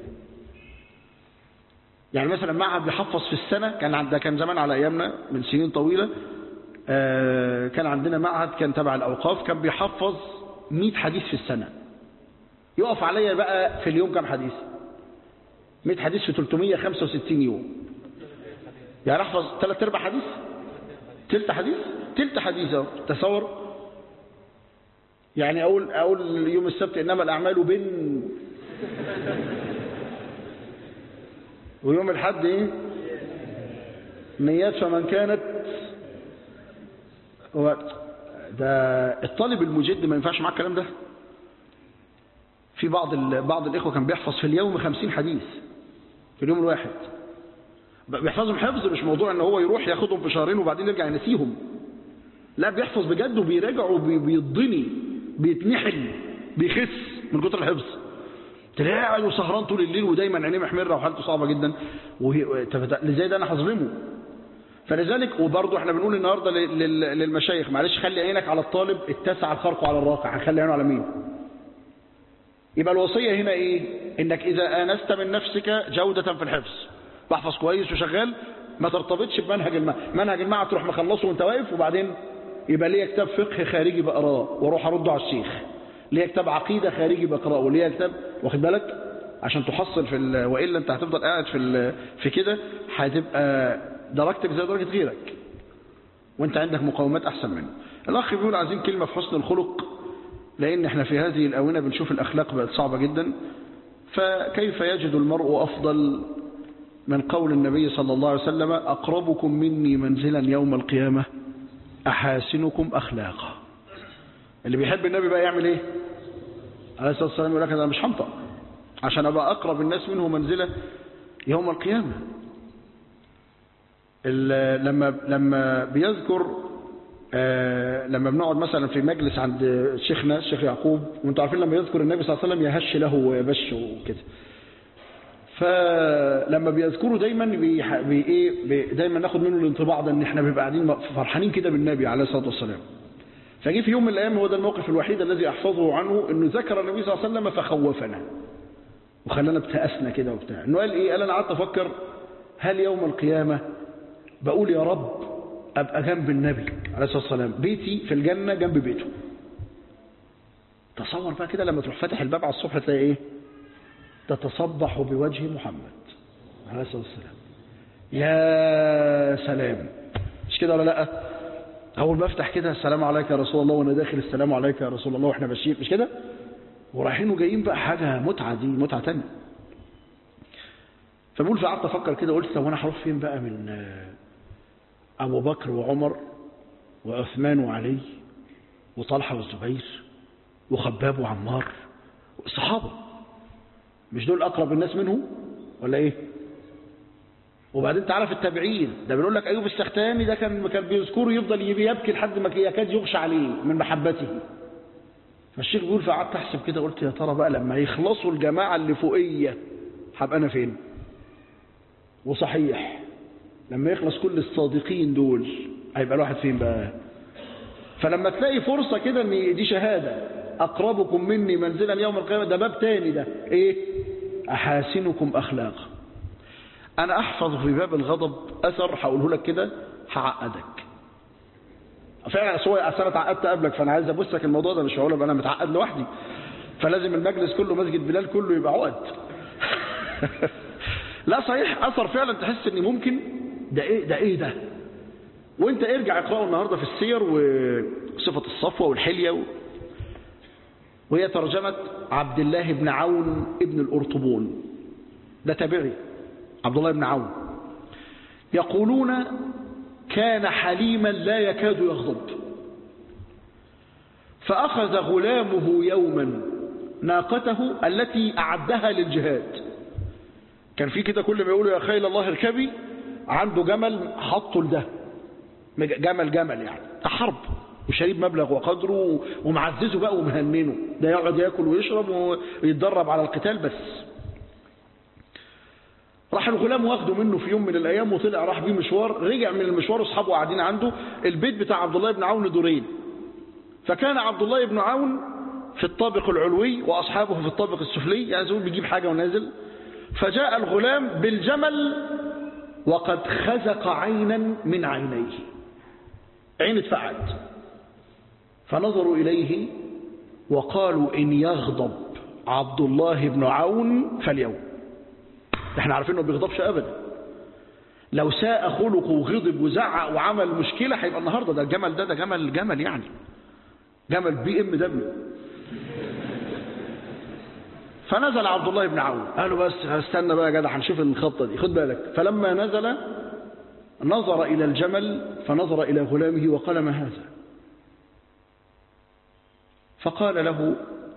يعني مثلا معهد بيحفظ في السنة كان ده كان زمان على أيامنا من سنين طويلة آه كان عندنا معهد كان تبع الأوقاف كان بيحفظ 100 حديث في السنة يقف عليا بقى في اليوم كم حديث 100 حديث في 365 يوم يعني احفظ ثلاث ارباع حديث تلت حديث تلت حديث اهو تصور يعني اقول اقول يوم السبت انما الاعمال بن ويوم الحد ايه نيات فمن كانت هو ده الطالب المجد ما ينفعش معاه الكلام ده في بعض بعض الاخوه كان بيحفظ في اليوم 50 حديث في اليوم الواحد بيحفظهم حفظ مش موضوع ان هو يروح ياخدهم في شهرين وبعدين يرجع ينسيهم لا بيحفظ بجد وبيراجع وبيضني بيتنحل بيخس من كتر الحفظ تلاقيه قاعد وسهران طول الليل ودايما عينيه محمره وحالته صعبه جدا وهي ازاي ده انا هظلمه فلذلك وبرضه احنا بنقول النهارده للمشايخ معلش خلي عينك على الطالب اتسع الخرق على الراقع هنخلي عينه على مين يبقى الوصيه هنا ايه انك اذا انست من نفسك جوده في الحفظ بحفظ كويس وشغال ما ترتبطش بمنهج المعهد منهج المعهد تروح مخلصه وانت واقف وبعدين يبقى ليا كتاب فقه خارجي بقراه واروح ارده على الشيخ ليا كتاب عقيده خارجي بقراه وليا كتاب واخد بالك عشان تحصل في ال... والا انت هتفضل قاعد في ال... في كده هتبقى درجتك زي درجه غيرك وانت عندك مقاومات احسن منه الاخ بيقول عايزين كلمه في حسن الخلق لان احنا في هذه الاونه بنشوف الاخلاق بقت صعبه جدا فكيف يجد المرء افضل من قول النبي صلى الله عليه وسلم أقربكم مني منزلا يوم القيامة أحاسنكم أخلاقا اللي بيحب النبي بقى يعمل ايه عليه الصلاة والسلام يقول لك أنا مش هنطق عشان أبقى أقرب الناس منه منزلة يوم القيامة لما لما بيذكر آه لما بنقعد مثلا في مجلس عند شيخنا الشيخ يعقوب وانتم عارفين لما يذكر النبي صلى الله عليه وسلم يهش له ويبش وكده فلما بيذكروا دايما بي بي ايه بي دايما ناخد منه الانطباع ده ان احنا بنبقى قاعدين فرحانين كده بالنبي عليه الصلاه والسلام فجي في يوم من الايام هو ده الموقف الوحيد الذي احفظه عنه انه ذكر النبي صلى الله عليه وسلم فخوفنا وخلانا ابتأسنا كده وبتاع انه قال ايه قال انا قعدت افكر هل يوم القيامه بقول يا رب ابقى جنب النبي عليه الصلاه والسلام بيتي في الجنه جنب بيته تصور بقى كده لما تروح فاتح الباب على الصبح تلاقي ايه تتصبح بوجه محمد عليه الصلاة والسلام يا سلام مش كده ولا لا أول ما أفتح كده السلام عليك يا رسول الله وأنا داخل السلام عليك يا رسول الله وإحنا ماشيين مش كده ورايحين وجايين بقى حاجة متعة دي متعة تانية فبقول فقعدت أفكر كده قلت طب أنا هروح فين بقى من أبو بكر وعمر وعثمان وعلي وطلحة والزبير وخباب وعمار الصحابة مش دول أقرب الناس منه ولا إيه وبعدين تعالى في التابعين ده بيقول لك أيوب السختاني ده كان كان بيذكره يفضل يبكي لحد ما يكاد يغشى عليه من محبته فالشيخ بيقول فقعدت احسب كده قلت يا ترى بقى لما يخلصوا الجماعة اللي فوقية هبقى انا فين وصحيح لما يخلص كل الصادقين دول هيبقى الواحد فين بقى فلما تلاقي فرصة كده ان دي شهادة اقربكم مني منزلا يوم القيامة ده باب تاني ده ايه احاسنكم اخلاقا انا احفظ في باب الغضب اثر هقوله لك كده هعقدك فعلا سوى اصل انا اتعقدت قبلك فانا عايز ابصك الموضوع ده مش هقول انا متعقد لوحدي فلازم المجلس كله مسجد بلال كله يبقى عقد لا صحيح اثر فعلا تحس ان ممكن ده ايه ده ايه ده وانت ارجع اقراه النهارده في السير وصفه الصفوه والحليه و... وهي ترجمه عبد الله بن عون ابن الارطبون ده تابعي عبد الله بن عون يقولون كان حليما لا يكاد يغضب فأخذ غلامه يوما ناقته التي أعدها للجهاد كان في كده كل ما يقولوا يا خيل الله اركبي عنده جمل حطه لده جمل جمل يعني حرب وشريب مبلغ وقدره ومعززه بقى ومهننه ده يقعد ياكل ويشرب ويتدرب على القتال بس راح الغلام واخده منه في يوم من الايام وطلع راح بيه مشوار رجع من المشوار واصحابه قاعدين عنده البيت بتاع عبد الله بن عون دورين فكان عبد الله بن عون في الطابق العلوي واصحابه في الطابق السفلي يعني زي بيجيب حاجه ونازل فجاء الغلام بالجمل وقد خزق عينا من عينيه عين اتفعت فنظروا اليه وقالوا ان يغضب عبد الله بن عون فاليوم احنا عارفين انه بيغضبش ابدا لو ساء خلقه وغضب وزعق وعمل مشكله هيبقى النهارده ده الجمل ده ده جمل جمل يعني جمل بي ام دبليو فنزل عبد الله بن عون قالوا بس استنى بقى يا جدع هنشوف الخطه دي خد بالك فلما نزل نظر الى الجمل فنظر الى غلامه وقال ما هذا فقال له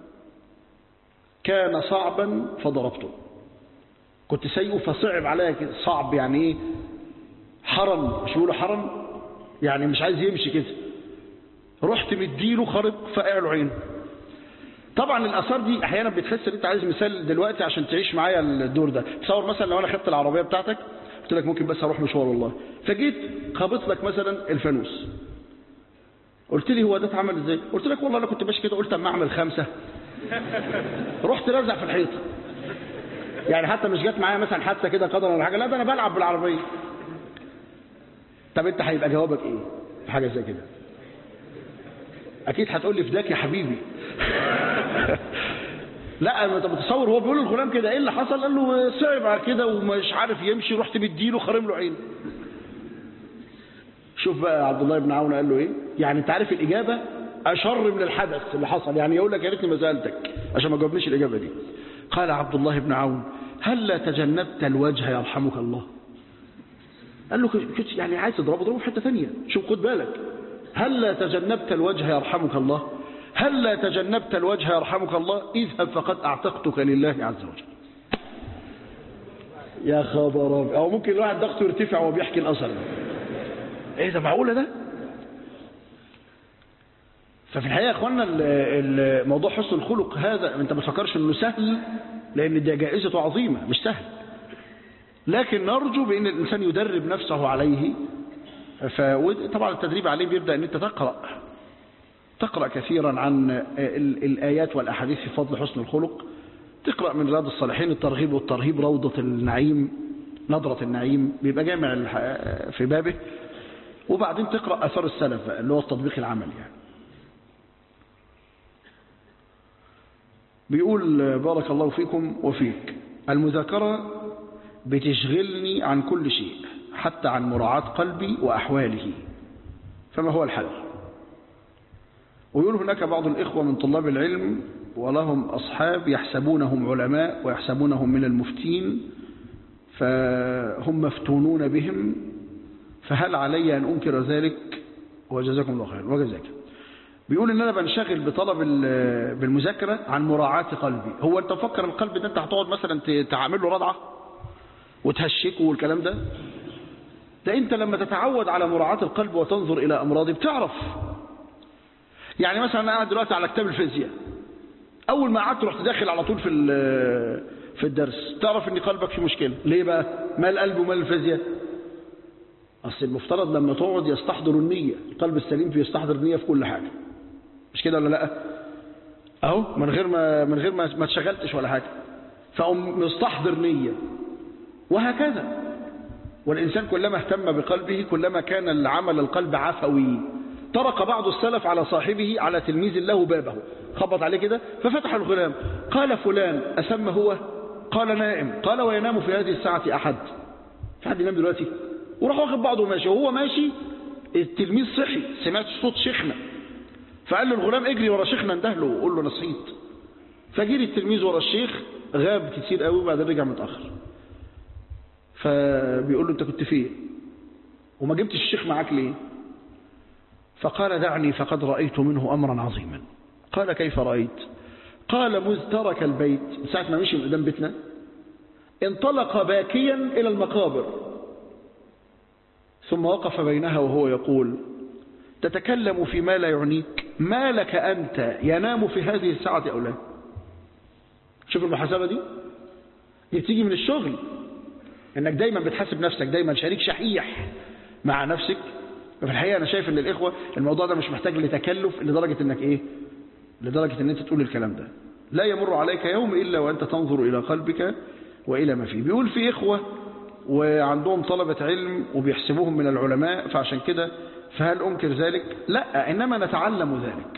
كان صعبا فضربته كنت سيئه فصعب عليا كده صعب يعني ايه حرم مش بيقولوا حرم يعني مش عايز يمشي كده رحت مديله خرق فقع له عينه طبعا الاثار دي احيانا بتحس ان انت عايز مثال دلوقتي عشان تعيش معايا الدور ده تصور مثلا لو انا خدت العربيه بتاعتك قلت لك ممكن بس اروح مشوار والله فجيت خابط لك مثلا الفانوس قلت لي هو ده اتعمل ازاي قلت لك والله انا كنت ماشي كده قلت اما اعمل خمسه رحت رازع في الحيطه يعني حتى مش جت معايا مثلا حادثه كده قدر ولا حاجه لا ده انا بلعب بالعربيه طب انت هيبقى جوابك ايه في حاجه زي كده اكيد هتقول لي فداك يا حبيبي لا انت متصور هو بيقول للغلام كده ايه اللي حصل قال له صعب على كده ومش عارف يمشي رحت مديله خارم له عينه شوف بقى عبد الله بن عون قال له ايه يعني انت عارف الاجابه اشر من الحدث اللي حصل يعني يقول لك يا ريتني ما سالتك عشان ما جاوبنيش الاجابه دي قال عبد الله بن عون هل تجنبت الوجه يرحمك الله قال له كنت يعني عايز تضربه اضربه في حته ثانيه شوف خد بالك هل تجنبت الوجه يرحمك الله هل تجنبت الوجه يرحمك الله اذهب فقد اعتقتك لله عز وجل يا خبر او ممكن الواحد ضغطه يرتفع وهو بيحكي الاثر ايه ده معقوله ده ففي الحقيقه يا اخوانا الموضوع حسن الخلق هذا انت ما تفكرش انه سهل لان دي جائزته عظيمه مش سهل لكن نرجو بان الانسان يدرب نفسه عليه فطبعا التدريب عليه بيبدا ان انت تقرا تقرا كثيرا عن الايات والاحاديث في فضل حسن الخلق تقرا من رياض الصالحين الترغيب والترهيب روضه النعيم نظره النعيم بيبقى جامع في بابه وبعدين تقرا اثار السلف اللي هو التطبيق العملي يعني بيقول بارك الله فيكم وفيك المذاكرة بتشغلني عن كل شيء حتى عن مراعاة قلبي وأحواله فما هو الحل ويقول هناك بعض الإخوة من طلاب العلم ولهم أصحاب يحسبونهم علماء ويحسبونهم من المفتين فهم مفتونون بهم فهل علي أن أنكر ذلك وجزاكم الله خير وجزاك بيقول ان انا بنشغل بطلب بالمذاكره عن مراعاه قلبي هو انت فكر القلب ده انت هتقعد مثلا تعمل له رضعه وتهشكه والكلام ده ده انت لما تتعود على مراعاه القلب وتنظر الى امراضه بتعرف يعني مثلا انا قاعد دلوقتي على كتاب الفيزياء اول ما قعدت رحت داخل على طول في في الدرس تعرف ان قلبك في مشكله ليه بقى ما القلب وما الفيزياء اصل المفترض لما تقعد يستحضر النيه القلب السليم بيستحضر النيه في كل حاجه مش كده ولا لا اهو من غير ما من غير ما ما اتشغلتش ولا حاجه فاقوم مستحضر نيه وهكذا والانسان كلما اهتم بقلبه كلما كان العمل القلب عفوي طرق بعض السلف على صاحبه على تلميذ له بابه خبط عليه كده ففتح الغلام قال فلان أسم هو قال نائم قال وينام في هذه الساعة أحد في حد ينام دلوقتي وراح واخد بعضه ماشي وهو ماشي التلميذ صحي سمعت صوت شيخنا فقال له الغلام اجري ورا شيخنا اندهله وقول له نصيت فجري التلميذ ورا الشيخ غاب كتير قوي وبعدين رجع متأخر فبيقول له انت كنت فين وما جبتش الشيخ معاك ليه فقال دعني فقد رأيت منه أمرا عظيما قال كيف رأيت قال مذ ترك البيت ساعة ما مشي من قدام بيتنا انطلق باكيا إلى المقابر ثم وقف بينها وهو يقول تتكلم فيما لا يعنيك ما لك أنت ينام في هذه الساعة أو لا شوف المحاسبة دي دي بتيجي من الشغل انك دايما بتحاسب نفسك دايما شريك شحيح مع نفسك ففي الحقيقة أنا شايف أن الإخوة الموضوع ده مش محتاج لتكلف لدرجة أنك إيه لدرجة أن أنت تقول الكلام ده لا يمر عليك يوم إلا وأنت تنظر إلى قلبك وإلى ما فيه بيقول في إخوة وعندهم طلبة علم وبيحسبوهم من العلماء فعشان كده فهل أنكر ذلك لا إنما نتعلم ذلك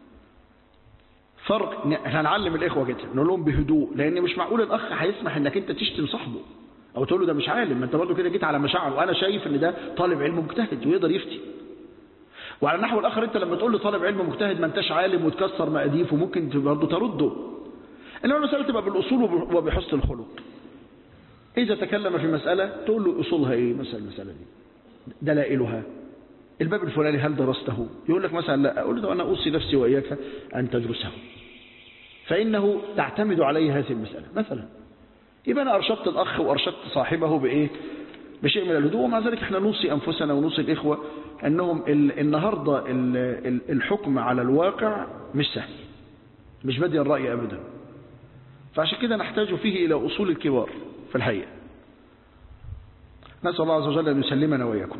فرق هنعلم الإخوة كده نقول لهم بهدوء لأن مش معقول الأخ هيسمح أنك أنت تشتم صاحبه او تقول له ده مش عالم ما انت برضه كده جيت على مشاعره وانا شايف ان ده طالب علم مجتهد ويقدر يفتي وعلى النحو الاخر انت لما تقول له طالب علم مجتهد ما انتش عالم وتكسر مقاديف وممكن برضه ترده انما المساله تبقى بالاصول وبحسن الخلق اذا تكلم في مساله تقول له اصولها ايه مثلا المساله دي دلائلها الباب الفلاني هل درسته يقول لك مثلا لا اقول له انا اوصي نفسي واياك ان تدرسه فانه تعتمد عليه هذه المساله مثلا يبقى أنا أرشدت الأخ وأرشدت صاحبه بإيه بشيء من الهدوء ومع ذلك احنا نوصي أنفسنا ونوصي الإخوة أنهم ال النهاردة ال ال الحكم على الواقع مش سهل مش بدي الرأي أبدا فعشان كده نحتاج فيه إلى أصول الكبار في الحقيقة نسأل الله عز وجل أن يسلمنا وإياكم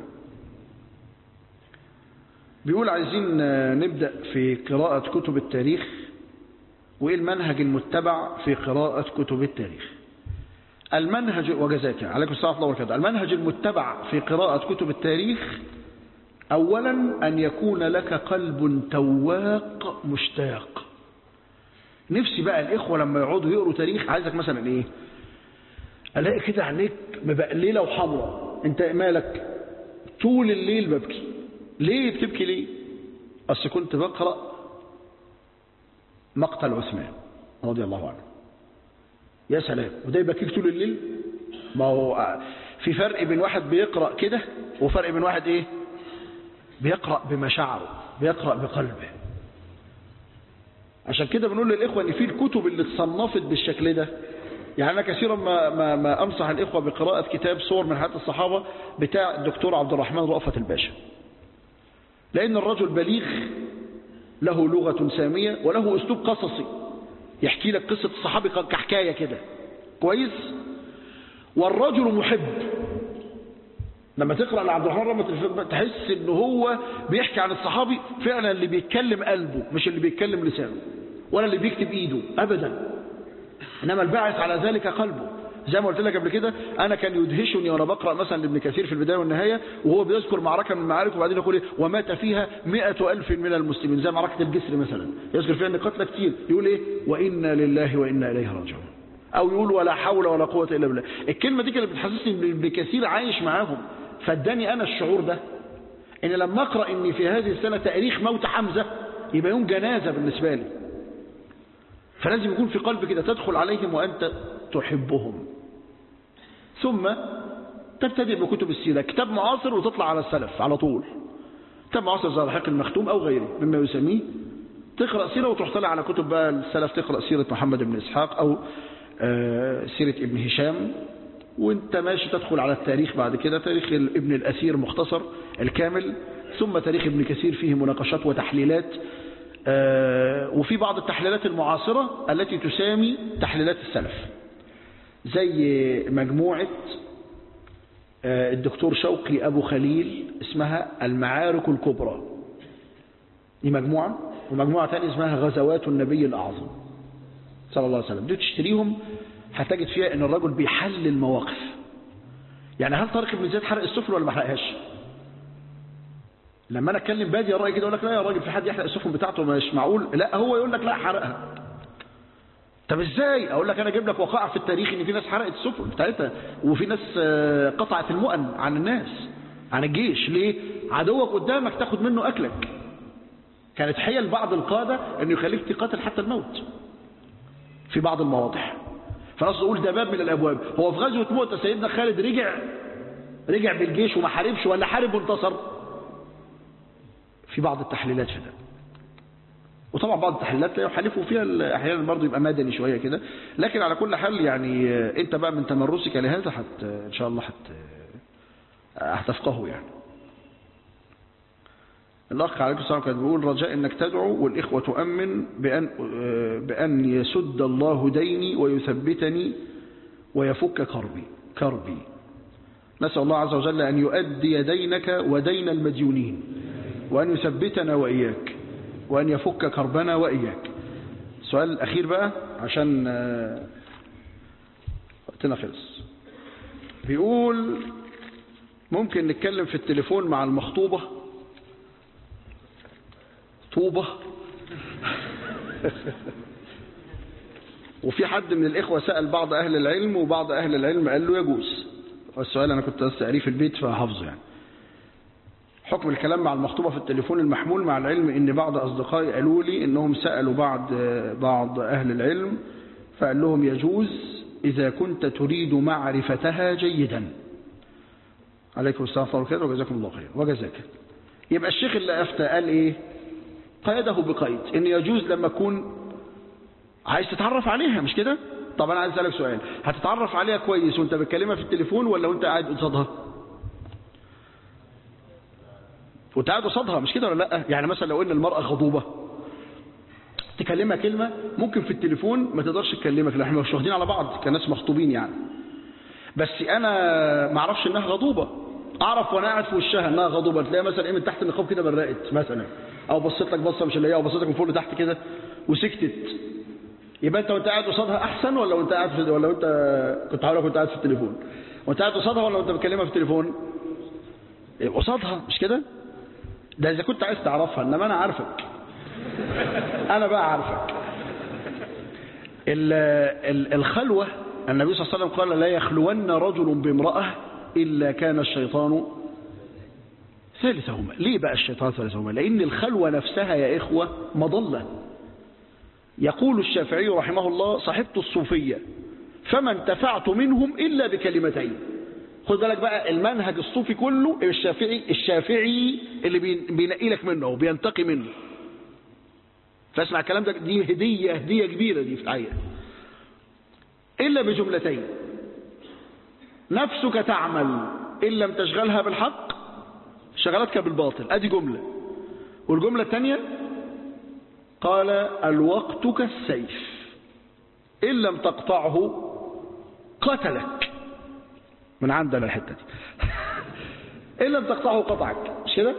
بيقول عايزين نبدأ في قراءة كتب التاريخ وإيه المنهج المتبع في قراءة كتب التاريخ المنهج وجزاك عليكم السلام ورحمة الله وبركاته المنهج المتبع في قراءة كتب التاريخ أولا أن يكون لك قلب تواق مشتاق نفسي بقى الإخوة لما يقعدوا يقروا تاريخ عايزك مثلا إيه ألاقي كده عينيك مبقللة وحمراء أنت مالك طول الليل ببكي ليه بتبكي ليه أصل كنت بقرأ مقتل عثمان رضي الله عنه يا سلام وده يبكيك طول الليل ما هو في فرق بين واحد بيقرأ كده وفرق بين واحد ايه بيقرأ بمشاعره بيقرأ بقلبه عشان كده بنقول للإخوة ان في الكتب اللي اتصنفت بالشكل ده يعني أنا كثيرا ما, ما, ما أنصح الإخوة بقراءة كتاب صور من حياة الصحابة بتاع الدكتور عبد الرحمن رأفت الباشا لأن الرجل بليغ له لغة سامية وله أسلوب قصصي يحكي لك قصة الصحابي كحكاية كده كويس والرجل محب لما تقرأ لعبد الرحمن رحمة تحس ان هو بيحكي عن الصحابي فعلا اللي بيتكلم قلبه مش اللي بيتكلم لسانه ولا اللي بيكتب ايده ابدا انما الباعث على ذلك قلبه زي ما قلت لك قبل كده انا كان يدهشني وانا بقرا مثلا لابن كثير في البدايه والنهايه وهو بيذكر معركه من المعارك وبعدين يقول ايه ومات فيها مئة ألف من المسلمين زي معركه الجسر مثلا يذكر فيها ان قتلى كتير يقول ايه وانا لله وانا اليه راجعون او يقول ولا حول ولا قوه الا بالله الكلمه دي كانت بتحسسني ان ابن كثير عايش معاهم فاداني انا الشعور ده ان لما اقرا ان في هذه السنه تاريخ موت حمزه يبقى يوم جنازه بالنسبه لي فلازم يكون في قلب كده تدخل عليهم وانت تحبهم ثم تبتدئ بكتب السيرة كتاب معاصر وتطلع على السلف على طول كتاب معاصر زي الحق المختوم أو غيره مما يسميه تقرأ سيرة وتروح طلع على كتب بقى السلف تقرأ سيرة محمد بن إسحاق أو سيرة ابن هشام وانت ماشي تدخل على التاريخ بعد كده تاريخ ابن الأثير مختصر الكامل ثم تاريخ ابن كثير فيه مناقشات وتحليلات آه، وفي بعض التحليلات المعاصرة التي تسامي تحليلات السلف زي مجموعة آه، الدكتور شوقي أبو خليل اسمها المعارك الكبرى دي مجموعة ومجموعة تانية اسمها غزوات النبي الأعظم صلى الله عليه وسلم دي تشتريهم هتجد فيها ان الرجل بيحلل مواقف يعني هل طارق بن زياد حرق السفن ولا ما حرقهاش لما انا اتكلم بادي يا راجل كده اقول لك لا يا راجل في حد يحرق السفن بتاعته مش معقول لا هو يقول لك لا حرقها طب ازاي اقول لك انا اجيب لك وقائع في التاريخ ان في ناس حرقت السفن بتاعتها وفي ناس آه، قطعت المؤن عن الناس عن الجيش ليه عدوك قدامك تاخد منه اكلك كانت حيل بعض القاده انه يخليك تقاتل حتى الموت في بعض المواضع فنص اقول ده باب من الابواب هو في غزوه مؤتة سيدنا خالد رجع رجع بالجيش وما حاربش ولا حارب وانتصر في بعض التحليلات في ده وطبعا بعض التحليلات لا يحالفوا فيها ال- احيانا برضه يبقى مدني شويه كده لكن على كل حال يعني آه، انت بقى من تمرسك لهذا حت ان شاء الله حت آه، هتفقهه يعني الأخ عليه الصلاة والسلام كان بيقول رجاء أنك تدعو والإخوة تؤمن بأن, آه، بأن يسد الله ديني ويثبتني ويفك كربي كربي نسأل الله عز وجل أن يؤدي دينك ودين المديونين وأن يثبتنا وإياك وأن يفك كربنا وإياك السؤال الأخير بقى عشان آه، وقتنا خلص بيقول ممكن نتكلم في التليفون مع المخطوبة طوبة وفي حد من الإخوة سأل بعض أهل العلم وبعض أهل العلم قال له يجوز والسؤال أنا كنت بس قاريه في البيت فحافظه يعني حكم الكلام مع المخطوبة في التليفون المحمول مع العلم ان بعض اصدقائي قالوا لي انهم سألوا بعض بعض اهل العلم فقال لهم يجوز اذا كنت تريد معرفتها جيدا عليكم السلام ورحمة الله وبركاته وجزاكم الله خير وجزاك يبقى الشيخ اللي افتى قال ايه قيده بقيد ان يجوز لما تكون عايز تتعرف عليها مش كده طب انا عايز اسالك سؤال هتتعرف عليها كويس وانت بتكلمها في التليفون ولا وانت قاعد قصادها وانت قاعد قصادها مش كده ولا لا يعني مثلا لو ان المراه غضوبه تكلمها كلمه ممكن في التليفون ما تقدرش تكلمك لان احنا مش واخدين على بعض كناس مخطوبين يعني بس انا ما اعرفش انها غضوبه اعرف وانا قاعد في وشها انها غضوبه تلاقيها مثلا ايه من تحت النقاب كده برقت مثلا او بصيت لك بصه مش اللي هي او بصيت لك من فوق لتحت كده وسكتت يبقى انت وانت قاعد قصادها احسن ولا وانت قاعد في ولا وانت كنت هقول لك وانت قاعد في التليفون وانت قاعد قصادها ولا وانت بتكلمها في التليفون يبقى قصادها مش كده ده اذا كنت عايز تعرفها انما انا عارفك انا بقى عارفك ال ال الخلوه النبي صلى الله عليه وسلم قال لا يخلون رجل بامراه الا كان الشيطان ثالثهما ليه بقى الشيطان ثالثهما لان الخلوه نفسها يا اخوه مضله يقول الشافعي رحمه الله صاحبت الصوفيه فما انتفعت منهم الا بكلمتين خد بالك بقى المنهج الصوفي كله الشافعي الشافعي اللي بينقي لك منه وبينتقي منه فاسمع الكلام ده دي هدية هدية كبيرة دي في الحقيقة إلا بجملتين نفسك تعمل إن لم تشغلها بالحق شغلتك بالباطل أدي جملة والجملة الثانية قال الوقت كالسيف إن لم تقطعه قتلك من عندنا الحتة دي إن لم تقطعه قطعك مش كده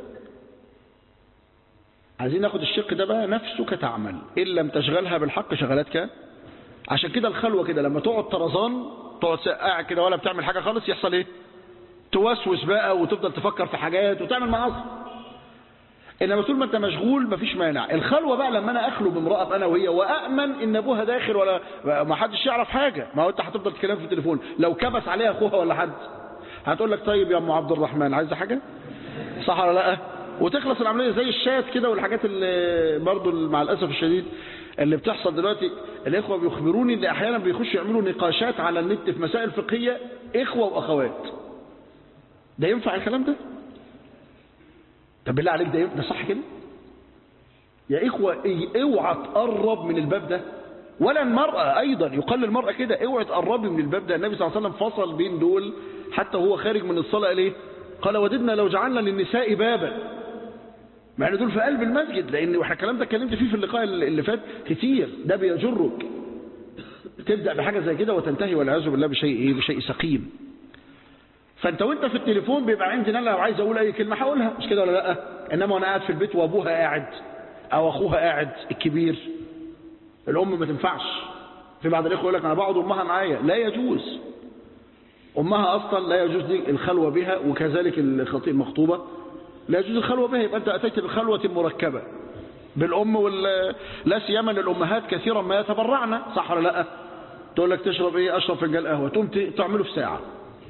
عايزين ناخد الشق ده بقى نفسك تعمل إن لم تشغلها بالحق شغلتك عشان كده الخلوة كده لما تقعد طرزان تقعد قاعد كده ولا بتعمل حاجة خالص يحصل ايه توسوس بقى وتفضل تفكر في حاجات وتعمل معاصي انما طول ما انت مشغول مفيش مانع الخلوه بقى لما انا اخلو بامراه انا وهي وامن ان ابوها داخل ولا ما حدش يعرف حاجه ما هو انت هتفضل تتكلم في التليفون لو كبس عليها اخوها ولا حد هتقول لك طيب يا ام عبد الرحمن عايزه حاجه صح ولا لا وتخلص العمليه زي الشات كده والحاجات اللي برضه مع الاسف الشديد اللي بتحصل دلوقتي الاخوه بيخبروني ان احيانا بيخشوا يعملوا نقاشات على النت في مسائل فقهيه اخوه واخوات ده ينفع الكلام ده طب بالله عليك ده ده صح كده يا إخوة اوعى تقرب من الباب ده ولا المرأة أيضا يقال للمرأة كده اوعى تقربي من الباب ده النبي صلى الله عليه وسلم فصل بين دول حتى هو خارج من الصلاة ليه قال وددنا لو جعلنا للنساء بابا مع ان دول في قلب المسجد لان واحنا الكلام ده اتكلمت فيه في اللقاء اللي فات كتير ده بيجرك تبدا بحاجه زي كده وتنتهي والعياذ بالله بشيء ايه بشيء سقيم فانت وانت في التليفون بيبقى عندي انا لو عايز اقول اي كلمه هقولها مش كده ولا لا انما وانا قاعد في البيت وابوها قاعد او اخوها قاعد الكبير الام ما تنفعش في بعض الاخوه يقول لك انا بقعد امها معايا لا يجوز امها اصلا لا يجوز دي الخلوه بها وكذلك الخطيب المخطوبه لا يجوز الخلوه بها يبقى انت اتيت بخلوه مركبه بالام وال لا سيما ان الامهات كثيرا ما يتبرعن صح ولا لا تقول لك تشرب ايه اشرب فنجان قهوه تقوم تعمله في ساعه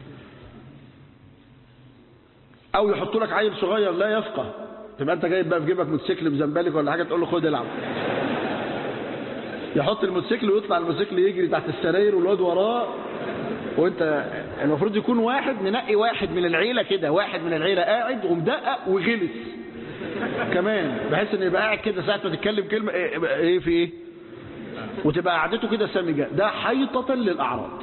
او يحطوا لك عيل صغير لا يفقه تبقى انت جايب بقى في جيبك موتوسيكل بزنبلك ولا حاجه تقول له خد العب يحط الموتوسيكل ويطلع الموتوسيكل يجري تحت السراير والواد وراه وانت المفروض يكون واحد ننقي واحد من العيله كده واحد من العيله قاعد ومدقق وغلس كمان بحيث ان يبقى قاعد كده ساعه ما تتكلم كلمه ايه, ايه في ايه وتبقى قعدته كده سامجه ده حيطه للاعراض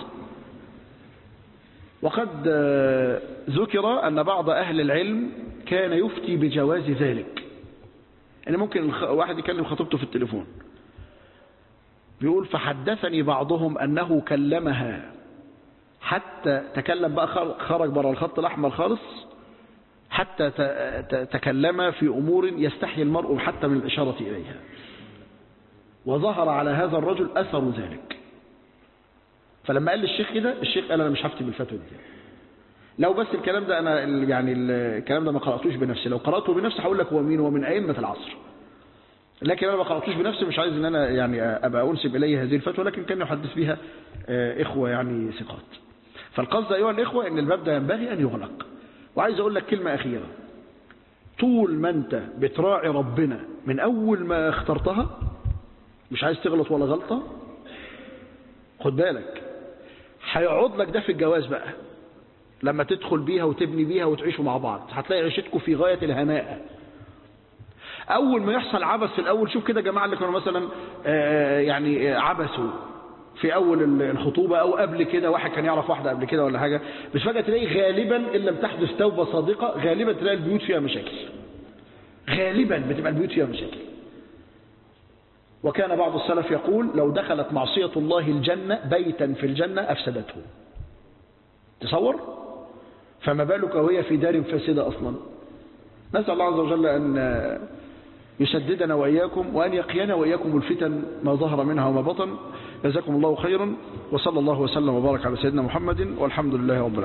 وقد ذكر أن بعض أهل العلم كان يفتي بجواز ذلك يعني ممكن واحد يكلم خطيبته في التليفون بيقول فحدثني بعضهم أنه كلمها حتى تكلم بقى خرج بره الخط الأحمر خالص حتى تكلم في أمور يستحي المرء حتى من الإشارة إليها وظهر على هذا الرجل أثر ذلك فلما قال للشيخ كده الشيخ قال انا مش هفتي بالفتوى دي لو بس الكلام ده انا يعني الكلام ده ما قراتوش بنفسي لو قراته بنفسي هقول لك هو مين هو من ائمه العصر لكن انا ما قراتوش بنفسي مش عايز ان انا يعني ابقى انسب الي هذه الفتوى لكن كان يحدث بها اخوه يعني ثقات فالقصد ايها الاخوه ان الباب ده ينبغي ان يغلق وعايز اقول لك كلمه اخيره طول ما انت بتراعي ربنا من اول ما اخترتها مش عايز تغلط ولا غلطه خد بالك هيقعد لك ده في الجواز بقى لما تدخل بيها وتبني بيها وتعيشوا مع بعض هتلاقي عيشتكم في غاية الهناء أول ما يحصل عبث في الأول شوف كده جماعة اللي كانوا مثلا يعني عبثوا في أول الخطوبة أو قبل كده واحد كان يعرف واحدة قبل كده ولا حاجة بس فجأة تلاقي غالبا إن لم تحدث توبة صادقة غالبا تلاقي البيوت فيها مشاكل غالبا بتبقى البيوت فيها مشاكل وكان بعض السلف يقول لو دخلت معصية الله الجنة بيتا في الجنة أفسدته تصور فما بالك وهي في دار فاسدة أصلا نسأل الله عز وجل أن يسددنا وإياكم وأن يقينا وإياكم الفتن ما ظهر منها وما بطن جزاكم الله خيرا وصلى الله وسلم وبارك على سيدنا محمد والحمد لله رب العالمين